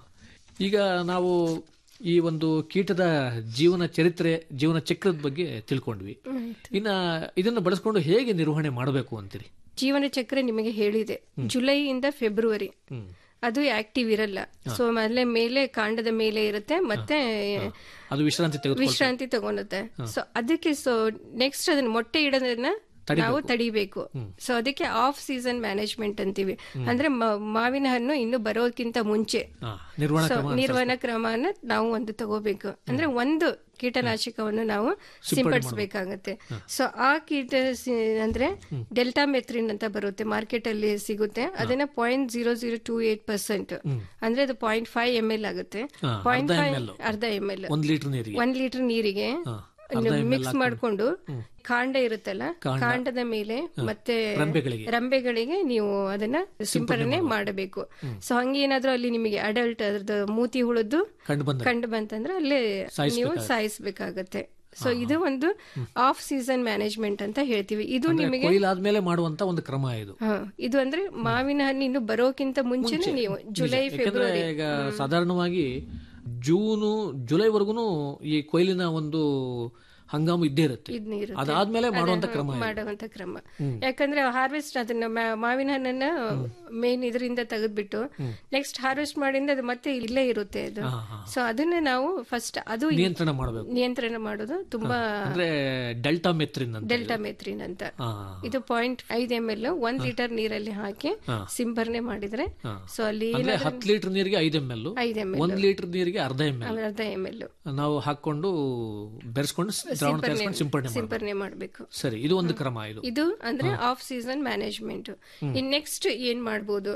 ಈಗ ನಾವು ಈ ಒಂದು ಕೀಟದ ಜೀವನ ಚರಿತ್ರೆ ಜೀವನ ಚಕ್ರದ ಬಗ್ಗೆ ತಿಳ್ಕೊಂಡ್ವಿ ಇನ್ನ ಇದನ್ನ ಬಳಸ್ಕೊಂಡು ಹೇಗೆ ನಿರ್ವಹಣೆ ಮಾಡಬೇಕು ಅಂತೀರಿ ಜೀವನ ಚಕ್ರ ನಿಮಗೆ ಹೇಳಿದೆ ಜುಲೈಯಿಂದ ಫೆಬ್ರವರಿ ಹ್ಮ್ ಅದು ಆಕ್ಟಿವ್ ಇರಲ್ಲ ಸೊ ಮೊದಲೇ ಮೇಲೆ ಕಾಂಡದ ಮೇಲೆ ಇರುತ್ತೆ ಮತ್ತೆ ಅದು ವಿಶ್ರಾಂತಿ ತೆಗೆದು ವಿಶ್ರಾಂತಿ ತಗೊಳುತ್ತೆ ಸೊ ಅದಕ್ಕೆ ಸೊ ನೆಕ್ಸ್ಟ್ ಅದನ್ನ ಮೊಟ್ಟೆ ಇಡೋದನ್ನ ನಾವು ತಡಿಬೇಕು ಸೊ ಅದಕ್ಕೆ ಆಫ್ ಸೀಸನ್ ಮ್ಯಾನೇಜ್ಮೆಂಟ್ ಅಂತೀವಿ ಅಂದ್ರೆ ಮ- ಮಾವಿನ ಹಣ್ಣು ಇನ್ನು ಬರೋದಕ್ಕಿಂತ ಮುಂಚೆ ಆ, ನಿರ್ವಹಣಾ ಸೊ ಕ್ರಮ ನಿರ್ವಹಣಾ ಕ್ರಮನ ನಾವು ಒಂದು ತಗೋಬೇಕು ಅಂದ್ರೆ ಒಂದು ಕೀಟನಾಶಕವನ್ನು ನಾವು ಸಿಂಪಡಿಸಬೇಕಾಗತ್ತೆ ಸೊ ಆ ಕೀಟ ಸಿ- ಅಂದ್ರೆ ಡೆಲ್ಟಾ ಮೆಥ್ರಿನ್ ಅಂತ ಬರುತ್ತೆ ಮಾರ್ಕೆಟ್ ಅಲ್ಲಿ ಸಿಗುತ್ತೆ ಅದನ್ನ point zero zero two eight percent ಅಂದ್ರೆ ಅದು ಪಾಯಿಂಟ್ ಫೈವ್ ಎಮ್ ಎಲ್ ಆಗುತ್ತೆ ಹಾ, ಪಾಯಿಂಟ್ ಅರ್ಧ ಫೈವ್ ml. ಅರ್ಧ ಎಮ್ ಎಲ್ ಒಂದ್ ಲೀಟರ್ ನೀರಿಗೆ ಒಂದ್ ಲೀಟರ್ ನೀರಿಗೆ ಹಾ, ಮಿಕ್ಸ್ ಮಾಡ್ಕೊಂಡು ಕಾಂಡ ಇರುತ್ತಲ್ಲ ಕಾಂಡದ ಮೇಲೆ ಮತ್ತೆ ರಂಬೆಗಳಿಗೆ ರಂಬೆಗಳಿಗೆ ನೀವು ಅದನ್ನ ಸಿಂಪರಣೆ ಮಾಡಬೇಕು ಸೊ ಹಂಗೇನಾದ್ರೂ ಅಲ್ಲಿ ನಿಮಗೆ ಅಡಲ್ಟ್ ಅದ್ರದ್ದು ಮೂತಿ ಹುಳದ್ದು ಕಂಡು ಬಂದ ಕಂಡು ಬಂತಂದ್ರೆ ಅಲ್ಲೇ ನೀವು ಸಾಯಿಸ್ಬೇಕಾಗತ್ತೆ ಸೊ ಇದು ಒಂದು ಆಫ್ ಸೀಸನ್ ಮ್ಯಾನೇಜ್ಮೆಂಟ್ ಅಂತ ಹೇಳ್ತೀವಿ ಇದು ನಿಮಗೆ ಕೊಯ್ಲಾದ್ಮೇಲೆ ಮಾಡುವಂತ ಒಂದು ಕ್ರಮ ಇದು ಹಾ, ಇದು ಅಂದ್ರೆ ಮಾವಿನ ಹಣ್ಣು ಇನ್ನು ಬರೋಕ್ಕಿಂತ ಮುಂಚೆನೆ ನೀವು ಜುಲೈ ಯಾಕಂದ್ರೆ ಈಗ ಸಾಧಾರಣವಾಗಿ ಜೂನು ಜುಲೈವರೆಗೂ ಈ ಕೊಯ್ಲಿನ ಒಂದು ಹಂಗಾಮು ಇದ್ದೇ ಇರುತ್ತೆ ಇದ್ನ ಇರುತ್ತೆ. ಅದಾದ್ಮೇಲೆ ಮಾಡುವಂತ ಕ್ರಮ ಇದು. ಮಾಡುವಂತ ಕ್ರಮ ಯಾಕಂದ್ರೆ ಹಾರ್ವೆಸ್ಟ್ ಅದನ್ನ ಮಾ- ಮಾವಿನ ಹಣ್ಣನ್ನ ಮೇನ್ ಇದರಿಂದ ತೆಗೆದ್ಬಿಟ್ಟು ನೆಕ್ಸ್ಟ್ ಹಾರ್ವೆಸ್ಟ್ ಮಾಡಿಂದ ಅದು ಮತ್ತೆ ಇಲ್ಲೇ ಇರುತ್ತೆ ಅದು ಹಾ, ಹಾ. ಸೊ ಅದನ್ನ ನಾವು ಫಸ್ಟ್ ಅದು ನಿಯಂತ್ರಣ ಮಾಡಬೇಕು ನಿಯಂತ್ರಣ ಮಾಡೋದು ತುಂಬಾ ಅಂದ್ರೆ ಡೆಲ್ಟಾ ಮೆತ್ರಿನ್ ಅಂತ ಡೆಲ್ಟಾ ಮೆಥ್ರಿನ್ ಅಂತ ಹಾ, ಇದು ಪಾಯಿಂಟ್ ಐದ್ ಎಮ್ ಎಲ್ ಒಂದ್ ಲೀಟರ್ ನೀರಲ್ಲಿ ಹಾಕಿ ಸಿಂಪರಣೆ ಮಾಡಿದ್ರೆ ಹಾ. ಸೊ ಅಲ್ಲಿ ಅಂದ್ರೆ ಹತ್ತು ಲೀಟರ್ ನೀರಿಗೆ ಐದು ಎಮ್ ಎಲ್ ಐದ್ ಎಮ್ ಒಂದ್ ಲೀಟರ್ ನೀರಿಗೆ ಅರ್ಧ ಎಮ್ ಎಲ್ ಅರ್ಧ ಎಮ್ ಎಲ್ ನಾವು ಹಾಕೊಂಡು ಬೆರೆಸ್ಕೊಂಡು ದ್ರಾವಣ ತಯಾರಿಸ್ಕೊಂಡು ಸಿಂಪಡಣೆ ಮಾಡಿ ಸಿಂಪರಣೆ ಮಾಡಬೇಕು ಸರಿ ಇದು ಒಂದು ಕ್ರಮ ಇದು ಇದು ಅಂದ್ರೆ off season management in next ಏನ್ ಮಾಡ್ಬೋದು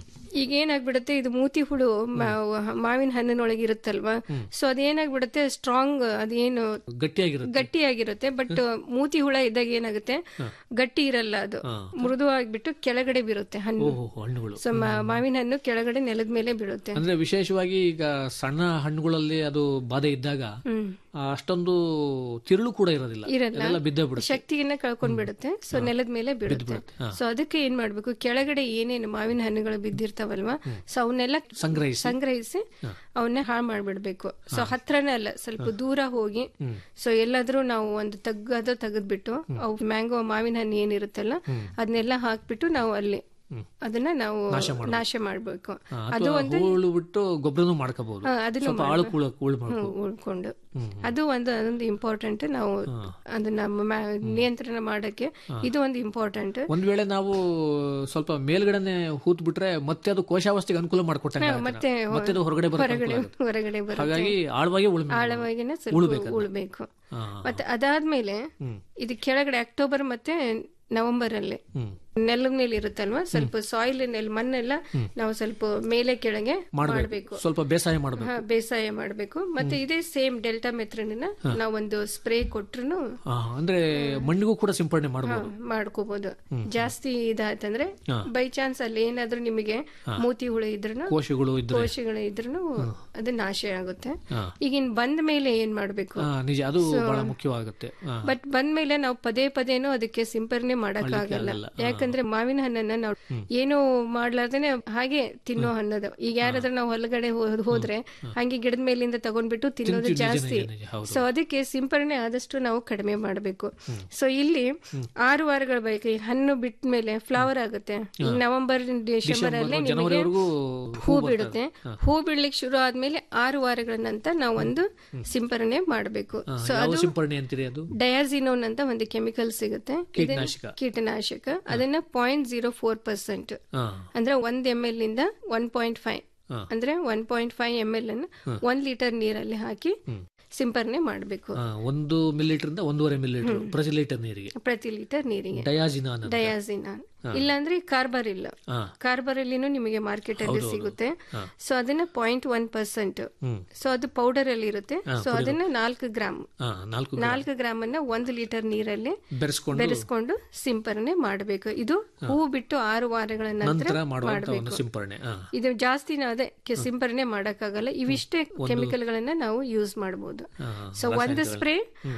ಈಗ ಏನಾಗ್ಬಿಡುತ್ತೆ ಇದು ಮೂತಿ ಹುಳು ಮಾ- ಮಾವಿನ ಹಣ್ಣಿನೊಳಗೆ ಇರುತ್ತಲ್ವಾ ಸೊ ಅದೇನಾಗ್ಬಿಡುತ್ತೆ ಸ್ಟ್ರಾಂಗ್ ಅದೇನು ಗಟ್ಟಿಯಾಗಿರುತ್ತೆ ಗಟ್ಟಿಯಾಗಿರುತ್ತೆ ಬಟ್ ಮೂತಿ ಹುಳ ಇದ್ದಾಗ ಏನಾಗುತ್ತೆ ಗಟ್ಟಿ ಇರಲ್ಲ ಅದು ಮೃದು ಆಗ್ಬಿಟ್ಟು ಕೆಳಗಡೆ ಬೀರುತ್ತೆ ಹಣ್ಣು ಓಹೋ ಹಣ್ಣುಗಳು ಸೊ ಮಾವಿನ ಹಣ್ಣು ಕೆಳಗಡೆ ನೆಲದ ಮೇಲೆ ಬೀಳುತ್ತೆ ಅಂದ್ರೆ ವಿಶೇಷವಾಗಿ ಈಗ ಸಣ್ಣ ಹಣ್ಣುಗಳಲ್ಲಿ ಅದು ಬಾಧೆ ಇದ್ದಾಗ ಹ್ಮ್ ಆ, ಅಷ್ಟೊಂದು ತಿರುಳು ಕೂಡ ಇರೋದಿಲ್ಲ ಇರಲ್ಲ. ಎಲ್ಲ ಬಿದ್ದೇ ಬಿಡುತ್ತೆ ಶಕ್ತಿಯನ್ನ ಕಳ್ಕೊಂಡ್ ಬಿಡುತ್ತೆ ಸೊ ನೆಲದ ಮೇಲೆ ಬೀಳುತ್ತೆ ಸೊ ಅದಕ್ಕೆ ಏನ್ ಮಾಡ್ಬೇಕು ಕೆಳಗಡೆ ಏನೇನು ಮಾವಿನ ಹಣ್ಣುಗಳು ಬಿದ್ದಿರ್ತಾವಲ್ವಾ ಸೊ ಅವನ್ನೆಲ್ಲ ಸಂಗ್ರಹಿಸಿ ಸಂಗ್ರಹಿಸಿ ಅವನ್ನ ಹಾಳು ಮಾಡ್ಬಿಡ್ಬೇಕು ಸೊ ಹತ್ರನೇ ಅಲ್ಲ ಸ್ವಲ್ಪ ದೂರ ಹೋಗಿ ಸೊ ಎಲ್ಲಾದ್ರೂ ನಾವು ಒಂದು ತಗ್ಗದ ತೆಗೆದ್ಬಿಟ್ಟು ಅವು ಮ್ಯಾಂಗೋ ಮಾವಿನ ಹಣ್ಣು ಏನಿರುತ್ತಲ್ಲ ಅದನ್ನೆಲ್ಲ ಹಾಕ್ಬಿಟ್ಟು ನಾವು ಅಲ್ಲಿ ಅದನ್ನ ನಾವು ನಾಶ ಮಾಡಬೇಕು ಅದು ಅಥವಾ ಒಂದು ಹೂಳು ಬಿಟ್ಟು ಗೊಬ್ಬರನು ಮಾಡ್ಕೋಬಹುದು ಹಾ, ಅದನ್ನು ಸ್ವಲ್ಪ ಆಳು ಕೂಳ ಕೂಳು ಮಾಡ್ಕೊ ಹ್ಮ್, ಉಳ್ಕೊಂಡು ಅದು ಒಂದು ಅದೊಂದು ಇಂಪಾರ್ಟೆಂಟ್ ನಾವು ಅದನ್ನ ಮ- ನಿಯಂತ್ರಣ ಮಾಡಕ್ಕೆ ಇದು ಒಂದು ಇಂಪಾರ್ಟೆಂಟ್ ಒಂದ್ ವೇಳೆ ನಾವು ಸ್ವಲ್ಪ ಮೇಲ್ಗಡೆನೆ ಹೂತ್ ಬಿಟ್ರೆ ಮತ್ತೆ ಅದು ಕೋಶಾವಸ್ಥೆಗೆ ಅನುಕೂಲ ಮಾಡ್ಕೊಟ್ಟಂಗೆ ಆಗುತ್ತೆ. ಮತ್ತೆ ಮತ್ತೆ ಅದು ಹೊರಗಡೆ ಬರಕ್ಕೆ ಹೊರಗಡೆ ಅನುಕೂಲ ಆಗುತ್ತೆ. ಹೊರಗಡೆ ಬರುತ್ತೆ ಹಾಗಾಗಿ ಆಳವಾಗಿ ಉಳುಮೆ ಮಾಡ್ಬೇಕು. ಆಳವಾಗಿನ ಸ್ವಲ್ಪ ಉಳ್ಬೇಕು ಹಾ. ಮತ್ತೆ ಅದಾದ್ಮೇಲೆ ಇದು ಕೆಳಗಡೆ ಅಕ್ಟೋಬರ್ ಮತ್ತೆ ನವೆಂಬರ್ ಅಲ್ಲಿ ಹ್ಮ್ ನೆಲದ ಮೇಲೆ ಇರುತ್ತಲ್ವಾ ಸ್ವಲ್ಪ ಸಾಯಿಲ್ ನೆಲ ಮಣ್ಣೆಲ್ಲ ನಾವು ಸ್ವಲ್ಪ ಮೇಲೆ ಕೆಳಗೆ ಮಾಡಬೇಕು ಸ್ವಲ್ಪ ಬೇಸಾಯ ಮಾಡ್ಬೇಕು ಹಾ, ಬೇಸಾಯ ಮಾಡಬೇಕು ಮತ್ತೆ ಇದೇ ಸೇಮ್ ಡೆಲ್ಟಾ ಮೆಥ್ರನ್ನ ನಾವೊಂದು ಸ್ಪ್ರೇ ಕೊಟ್ರು ಹಾ, ಅಂದ್ರೆ ಮಣ್ಣಿಗೂ ಕೂಡ ಸಿಂಪಡಣೆ ಮಾಡಬಹುದು ಮಾಡ್ಕೋಬಹುದು ಜಾಸ್ತಿ ಇದಾಯ್ತಂದ್ರೆ ಬೈ ಚಾನ್ಸ್ ಅಲ್ಲಿ ಏನಾದ್ರೂ ನಿಮಗೆ ಮೂತಿ ಹುಳ ಇದ್ರೂ ಕೋಶಗಳು ಇದ್ರೆ ಕೋಶಗಳು ಇದ್ರೂ ಅದು ನಾಶ ಆಗುತ್ತೆ ಹಾ. ಈಗಿನ್ ಬಂದ ಮೇಲೆ ಏನ್ ಮಾಡ್ಬೇಕು ಹಾ, ನಿಜ ಅದು ಬಹಳ ಮುಖ್ಯವಾಗುತ್ತೆ ಹಾ. ಬಟ್ ಬಂದ್ಮೇಲೆ ನಾವು ಪದೇ ಪದೇನೂ ಅದಕ್ಕೆ ಸಿಂಪರಣೆ ಮಾಡಕ್ಕಾಗಲ್ಲ ಯಾಕಂದ್ರೆ ಮಾವಿನ ಹಣ್ಣನ್ನ ನಾವು ಏನು ಮಾಡ್ಲಾರ್ದೇನೆ ಹಾಗೆ ತಿನ್ನೋ ಹಣ್ಣದು ಈಗ ಯಾರಾದ್ರೂ ನಾವು ಹೊಲಗಡೆ ಹೋ- ಹೋದ್ರೆ ಹಂಗೆ ಗಿಡದ ಮೇಲಿಂದ ತಗೊಂಡ್ಬಿಟ್ಟು ತಿನ್ನೋದು ಜಾಸ್ತಿ ನಿಜ, ನಿಜ, ಹೌದು. ಸೊ ಅದಕ್ಕೆ ಸಿಂಪರಣೆ ಆದಷ್ಟು ನಾವು ಕಡಿಮೆ ಮಾಡಬೇಕು ಸೊ ಇಲ್ಲಿ ಆರು ವಾರಗಳ ಬಳಿಕ ಈ ಹಣ್ಣು ಬಿಟ್ಟ ಮೇಲೆ ಫ್ಲವರ್ ಆಗುತ್ತೆ ಈ ನವೆಂಬರ್ ಡಿಸೆಂಬರ್ ಅಲ್ಲೇ ನಿಮಗೆ ಜನವರಿವರೆಗೂ ಹೂ ಬಿಡುತ್ತೆ ಹೂ ಬಿಡ್ಲಿಕ್ಕೆ ಶುರು ಆದ್ಮೇಲೆ ಆರು ವಾರಗಳ ನಂತರ ನಾವು ಒಂದು ಸಿಂಪರಣೆ ಮಾಡಬೇಕು ಸೊ ಯಾವ ಅದು ಸಿಂಪಡಣೆ ಅಂತೀರಿ ಅದು ಡಯಾಸಿನೋನ್ ಅಂತ ಒಂದು ಕೆಮಿಕಲ್ ಸಿಗುತ್ತೆ ಇದನ್ನ- ಕೀಟನಾಶಕ. ಕೀಟನಾಶಕ ಅದನ್ನ ಪಾಯಿಂಟ್ ಜೀರೋ ಫೋರ್ ಪರ್ಸೆಂಟ್ ಹಾ ಅಂದ್ರೆ ಒಂದ್ ಎಮ್ ಎಲ್ ನಿಂದ ಒನ್ ಪಾಯಿಂಟ್ ಫೈವ್ ಅಂದ್ರೆ one point five M L ಅನ್ನು ಒಂದ್ ಲೀಟರ್ ನೀರಲ್ಲಿ ಹಾಕಿ ಸಿಂಪರಣೆ ಮಾಡಬೇಕು ಹಾ, ಒಂದು ಮಿಲಿಲೀಟರ್ ಇಂದ ಒಂದೂವರೆ ಮಿಲಿಲೀಟರ್ ಪ್ರತಿ ಲೀಟರ್ ನೀರಿಗೆ ಪ್ರತಿ ಲೀಟರ್ ನೀರಿಗೆ ಡಯಾಜಿನಾನ್ ಅಂತ. ಡಯಾಸಿನಾನ್ ಇಲ್ಲಾಂದ್ರೆ ಕಾರ್ಬರ್ ಇಲ್ಲ ಹಾ. ಕಾರ್ಬರ್ ಅಲ್ಲಿನೂ ನಿಮಗೆ ಮಾರ್ಕೆಟ್ ಅಲ್ಲಿ ಸಿಗುತ್ತೆ ಸೊ ಅದನ್ನ point one percent hmm. So ಅದು ಪೌಡರ್ ಅಲ್ಲಿ ಇರುತ್ತೆ ಸೊ ಅದನ್ನ ನಾಲ್ಕು ಗ್ರಾಮ್ ಹಾ, ನಾಲ್ಕು ನಾಲ್ಕು ಗ್ರಾಮ್ ಅನ್ನ ಒಂದು ಲೀಟರ್ ನೀರಲ್ಲಿ ಬೆರೆಸ್ಕೊಂಡು ಬೆರೆಸ್ಕೊಂಡು ಸಿಂಪರಣೆ ಮಾಡಬೇಕು ಇದು ಹೂ ಬಿಟ್ಟು ಆರು ವಾರಗಳ ನಂತರ ನಂತರ ಮಾಡುವಂತ ಒಂದು ಸಿಂಪರಣೆ ಹಾ. ಇದು ಜಾಸ್ತಿ ನಾವು ಅದೇ ಕೆ- ಸಿಂಪರಣೆ ಮಾಡಕ್ಕಾಗಲ್ಲ ಇವಿಷ್ಟೇ ಕೆಮಿಕಲ್ ಗಳನ್ನ ನಾವು ಯೂಸ್ ಮಾಡಬಹುದು ಹಾ, ಸೊ ಒಂದು ಸ್ಪ್ರೇ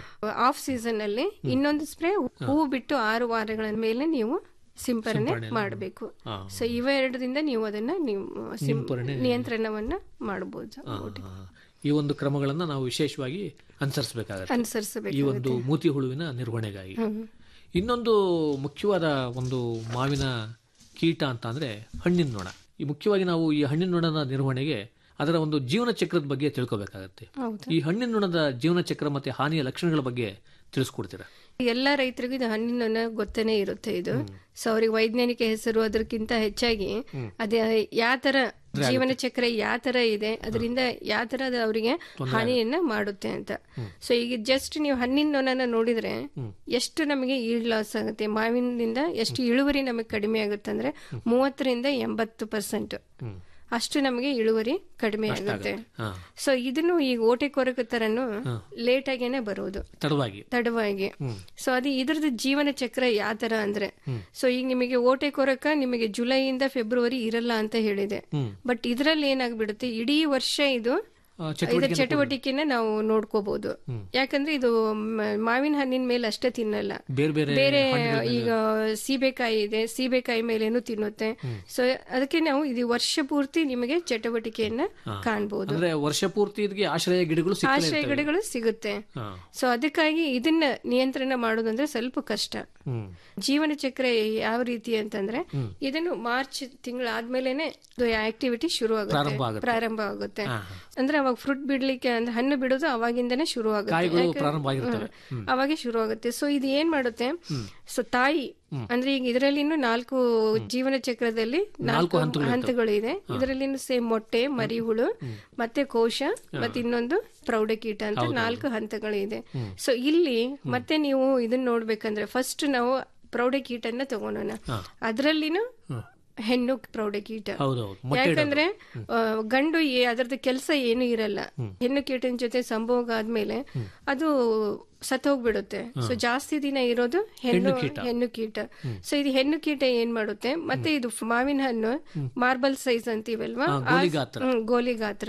ಆಫ್ ಸೀಸನ್ ಅಲ್ಲಿ ಇನ್ನೊಂದು ಸ್ಪ್ರೇ ಹೂ ಬಿಟ್ಟು ಆರು ವಾರಗಳ ಮೇಲೆ ನೀವು ಸಿಂಪರಣೆ ಮಾಡಬೇಕು ಹಾ. ಸೊ ಇವೆರಡರಿಂದ ನೀವು ಅದನ್ನ ನೀವು ಸಿಂ- ನಿಯಂತ್ರಣವನ್ನ ಮಾಡಬಹುದು ಹಾ. ಈ ಒಂದು ಕ್ರಮಗಳನ್ನ ನಾವು ವಿಶೇಷವಾಗಿ ಅನುಸರಿಸಬೇಕಾಗತ್ತೆ ಅನುಸರಿಸಬೇಕು ಈ ಒಂದು ಮೂತಿ ಹುಳುವಿನ ನಿರ್ವಹಣೆಗಾಗಿ ಇನ್ನೊಂದು ಮುಖ್ಯವಾದ ಒಂದು ಮಾವಿನ ಕೀಟ ಅಂತ ಅಂದ್ರೆ ಹಣ್ಣಿನ ನೊಣ ಈ ಮುಖ್ಯವಾಗಿ ನಾವು ಈ ಹಣ್ಣಿನ ನೊಣದ ನಿರ್ವಹಣೆಗೆ ಅದರ ಒಂದು ಜೀವನ ಚಕ್ರದ ಬಗ್ಗೆ ತಿಳ್ಕೊಬೇಕಾಗತ್ತೆ ಹೌದು ಈ ಹಣ್ಣಿನ ನೊಣದ ಜೀವನ ಚಕ್ರ ಮತ್ತೆ ಹಾನಿಯ ಲಕ್ಷಣಗಳ ಬಗ್ಗೆ ತಿಳಿಸ್ಕೊಡ್ತೀರಾ ಎಲ್ಲಾ ರೈತರಿಗೂ ಇದು ಹಣ್ಣಿನ ಗೊತ್ತನೇ ಇರುತ್ತೆ ಇದು ಸೊ ಅವ್ರಿಗೆ ವೈಜ್ಞಾನಿಕ ಹೆಸರು ಅದಕ್ಕಿಂತ ಹೆಚ್ಚಾಗಿ ಅದೇ ಯಾವ ತರ ಜೀವನ ಚಕ್ರ ಯಾವ ತರ ಇದೆ ಅದರಿಂದ ಯಾವ ತರ ಅದು ಅವರಿಗೆ ಹಾನಿಯನ್ನ ಮಾಡುತ್ತೆ ಅಂತ ಸೊ ಈಗ ಜಸ್ಟ್ ನೀವು ಹಣ್ಣಿನ ನೊಣನ ನೋಡಿದ್ರೆ ಎಷ್ಟು ನಮಗೆ ಈಳ್ ಲಾಸ್ ಆಗುತ್ತೆ ಮಾವಿನದಿಂದ ಎಷ್ಟು ಇಳುವರಿ ನಮಗೆ ಕಡಿಮೆ ಆಗುತ್ತೆ ಅಂದ್ರೆ ಮೂವತ್ತರಿಂದ ಎಂಬತ್ತು ಪರ್ಸೆಂಟ್ ಅಷ್ಟು ನಮಗೆ ಇಳುವರಿ ಕಡಿಮೆ ಆಗುತ್ತೆ ಹಾ ಸೊ ಇದನ್ನು ಈಗ ಓಟೆ ಕೊರಕ ತರನು ಲೇಟ್ ಆಗೇನೆ ಬರೋದು ತಡವಾಗಿ ತಡವಾಗಿ ಸೊ ಅದು ಇದ್ರದ್ದು ಜೀವನ ಚಕ್ರ ಯಾವ ತರ ಅಂದ್ರೆ ಸೊ ಈಗ ನಿಮಗೆ ಓಟೆ ಕೊರಕ ನಿಮಗೆ ಜುಲೈಯಿಂದ ಫೆಬ್ರವರಿ ಇರಲ್ಲ ಅಂತ ಹೇಳಿದೆ ಬಟ್ ಇದ್ರಲ್ಲಿ ಏನಾಗ್ಬಿಡುತ್ತೆ ಇಡೀ ವರ್ಷ ಇದು ಆ, ಇದರ ಚಟುವಟಿಕೆನ ನಾವು ನೋಡ್ಕೋಬಹುದು ಯಾಕಂದ್ರೆ ಇದು ಮ- ಮಾವಿನ ಹಣ್ಣಿನ ಮೇಲೆ ಅಷ್ಟೇ ತಿನ್ನಲ್ಲ ಬೇರೆ ಬೇರೆ ಬೇರೆ ಈಗ ಸೀಬೆಕಾಯಿ ಇದೆ ಸೀಬೆಕಾಯಿ ಮೇಲೇನು ತಿನ್ನುತ್ತೆ ಸೊ ಅದಕ್ಕೆ ನಾವು ಇದು ವರ್ಷ ಪೂರ್ತಿ ನಿಮಗೆ ಚಟುವಟಿಕೆಯನ್ನ ಕಾಣಬಹುದು ಅಂದ್ರೆ ವರ್ಷ ಪೂರ್ತಿ ಇದಕ್ಕೆ ಆಶ್ರಯ ಗಿಡಗಳು ಸಿಗ್ತಲೇ ಆಶ್ರಯ ಗಿಡಗಳು ಸಿಗುತ್ತೆ ಹಾ. ಸೊ ಅದಕ್ಕಾಗಿ ಇದನ್ನ ನಿಯಂತ್ರಣ ಮಾಡೋದಂದ್ರೆ ಸ್ವಲ್ಪ ಕಷ್ಟ ಹ್ಮ್ ಜೀವನ ಚಕ್ರ ಯಾವ ರೀತಿ ಅಂತಂದ್ರೆ ಇದನ್ನು ಮಾರ್ಚ್ ತಿಂಗಳಾದ್ಮೇಲೆನೆ ಆಕ್ಟಿವಿಟಿ ಶುರು ಪ್ರಾರಂಭ ಆಗುತ್ತೆ ಆಗುತ್ತೆ. ಪ್ರಾರಂಭ ಆಗುತ್ತೆ ಅಂದ್ರೆ ಅವಾಗ ಫ್ರೂಟ್ ಬಿಡ್ಲಿಕ್ಕೆ ಅಂದ್ರೆ ಹಣ್ಣು ಬಿಡೋದು ಅವಾಗಿಂದನೇ ಶುರು ಆಗುತ್ತೆ ಕಾಯಿಗಳು ಯಾಕೆ- ಪ್ರಾರಂಭ ಆಗಿರ್ತವೆ ಹ್ಮ್. ಅವಾಗೆ ಶುರು ಆಗುತ್ತೆ ಸೊ ಇದು ಏನ್ ಮಾಡುತ್ತೆ ಸೊ ತಾಯಿ ಅಂದ್ರೆ ಈಗ ಇದರಲ್ಲಿನೂ ನಾಲ್ಕು ಜೀವನ ಚಕ್ರದಲ್ಲಿ ನಾಲ್ಕು ಹಂತಗಳು ಇದೆ ಇದರಲ್ಲಿನೂ ಸೇಮ್ ಮೊಟ್ಟೆ ಮರಿಹುಳು ಮತ್ತೆ ಕೋಶ ಮತ್ತೆ ಇನ್ನೊಂದು ಪ್ರೌಢಕೀಟ ಅಂತ ನಾಲ್ಕು ಹಂತಗಳು ಇದೆ ಸೊ ಇಲ್ಲಿ ಮತ್ತೆ ನೀವು ಇದನ್ನ ನೋಡ್ಬೇಕಂದ್ರೆ ಫಸ್ಟ್ ನಾವು ಪ್ರೌಢಕೀಟನ್ನ ತಗೊಳೋಣ ಅದರಲ್ಲಿನೂ ಹೆಣ್ಣು ಪ್ರೌಢಕೀಟ ಹೌದೌದು ಮೊಟ್ಟೆ ಯಾಕಂದ್ರೆ ಆ, ಗಂಡು ಏ- ಅದ್ರದ್ದು ಕೆಲಸ ಏನು ಇರಲ್ಲ ಹೆಣ್ಣು ಕೀಟನ ಜೊತೆ ಸಂಭೋಗ ಆದ್ಮೇಲೆ ಅದು ಸತ್ತೋಗ್ಬಿಡುತ್ತೆ ಸೊ ಜಾಸ್ತಿ ದಿನ ಇರೋದು ಹೆಣ್ಣು ಹೆಣ್ಣು ಕೀಟ ಸೊ ಇದು ಹೆಣ್ಣು ಕೀಟ ಏನ್ ಮಾಡುತ್ತೆ ಮತ್ತೆ ಇದು ಫ್- ಮಾವಿನ ಹಣ್ಣು ಮಾರ್ಬಲ್ ಸೈಜ್ ಅಂತೀವಲ್ವಾ ಆ- ಗೋಲಿ ಗಾತ್ರ. ಹ್ಮ್, ಗೋಲಿ ಗಾತ್ರ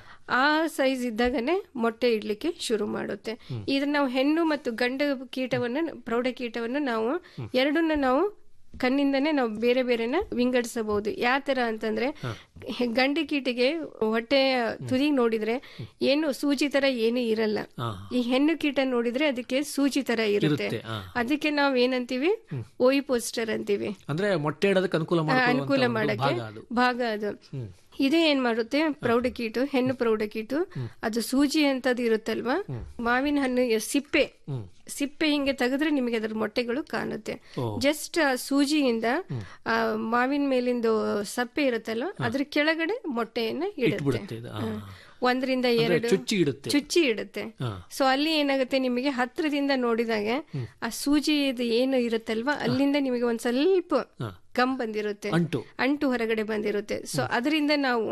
ಆ ಸೈಜ್ ಇದ್ದಾಗನೆ ಮೊಟ್ಟೆ ಇಡ್ಲಿಕ್ಕೆ ಶುರು ಮಾಡುತ್ತೆ ಇದನ್ನ ನಾವು ಹೆಣ್ಣು ಮತ್ತು ಗಂಡು ಕೀಟವನ್ನ ಪ್ರೌಢ ಕೀಟವನ್ನು ನಾವು ಎರಡನ್ನ ನಾವು ಕಣ್ಣಿಂದನೇ ನಾವು ಬೇರೆ ಬೇರೆನ ವಿಂಗಡಿಸಬಹುದು ಯಾವ ತರ ಅಂತಂದ್ರೆ ಹೆ- ಗಂಡು ಕೀಟಿಗೆ ಹೊಟ್ಟೆ ತುದಿ ನೋಡಿದ್ರೆ ಏನು ಸೂಜಿ ತರ ಏನು ಇರಲ್ಲ ಹಾ. ಈ ಹೆಣ್ಣು ಕೀಟ ನೋಡಿದ್ರೆ ಅದಕ್ಕೆ ಸೂಜಿ ತರ ಇರುತ್ತೆ ಇರುತ್ತೆ ಹಾ. ಅದಕ್ಕೆ ನಾವ್ ಏನಂತೀವಿ ಓಯಿ ಪೋಸ್ಟರ್ ಅಂತೀವಿ ಅಂದ್ರೆ ಮೊಟ್ಟೆ ಇಡೋದಕ್ಕೆ ಅನುಕೂಲ ಮಾಡ್ಕೊಳ್ಳುವಂತ ಅನುಕೂಲ ಒಂದು ಮಾಡಕ್ಕೆ ಭಾಗ ಅದು ಭಾಗ ಅದು ಇದು ಏನ್ ಮಾಡುತ್ತೆ ಪ್ರೌಢಕೀಟು ಹೆಣ್ಣು ಪ್ರೌಢಕೀಟು ಅದು ಸೂಜಿ ಅಂತದ್ ಇರುತ್ತಲ್ವಾ ಮಾವಿನ ಹಣ್ಣು ಎ- ಸಿಪ್ಪೆ ಸಿಪ್ಪೆ ಹಿಂಗೆ ತೆಗೆದ್ರೆ ನಿಮಗೆ ಅದ್ರ ಮೊಟ್ಟೆಗಳು ಕಾಣುತ್ತೆ ಜಸ್ಟ್ ಆ ಸೂಜಿಯಿಂದ ಆ ಮಾವಿನ ಮೇಲಿಂದು ಸಪ್ಪೆ ಇರುತ್ತಲ್ವ ಅದ್ರ ಕೆಳಗಡೆ ಮೊಟ್ಟೆಯನ್ನ ಇಡುತ್ತೆ ಬಿಡುತ್ತೆ ಇದು ಹಾ. ಒಂದರಿಂದ ಅಂದ್ರೆ ಎರಡು ಚುಚ್ಚಿ ಇಡುತ್ತೆ ಚುಚ್ಚಿ ಇಡುತ್ತೆ ಹಾ. ಸೊ ಅಲ್ಲಿ ಏನಾಗುತ್ತೆ ನಿಮಗೆ ಹತ್ರದಿಂದ ನೋಡಿದಾಗ ಆ ಸೂಜಿ ಇದು ಏನು ಇರುತ್ತಲ್ವಾ ಅಲ್ಲಿಂದ ನಿಮಗೆ ಒಂದ್ ಸ್ವಲ್ಪ ಹಾ. ಗಮ್ ಬಂದಿರುತ್ತೆ ಅಂಟು ಅಂಟು ಹೊರಗಡೆ ಬಂದಿರುತ್ತೆ ಸೊ ಅದರಿಂದ ನಾವು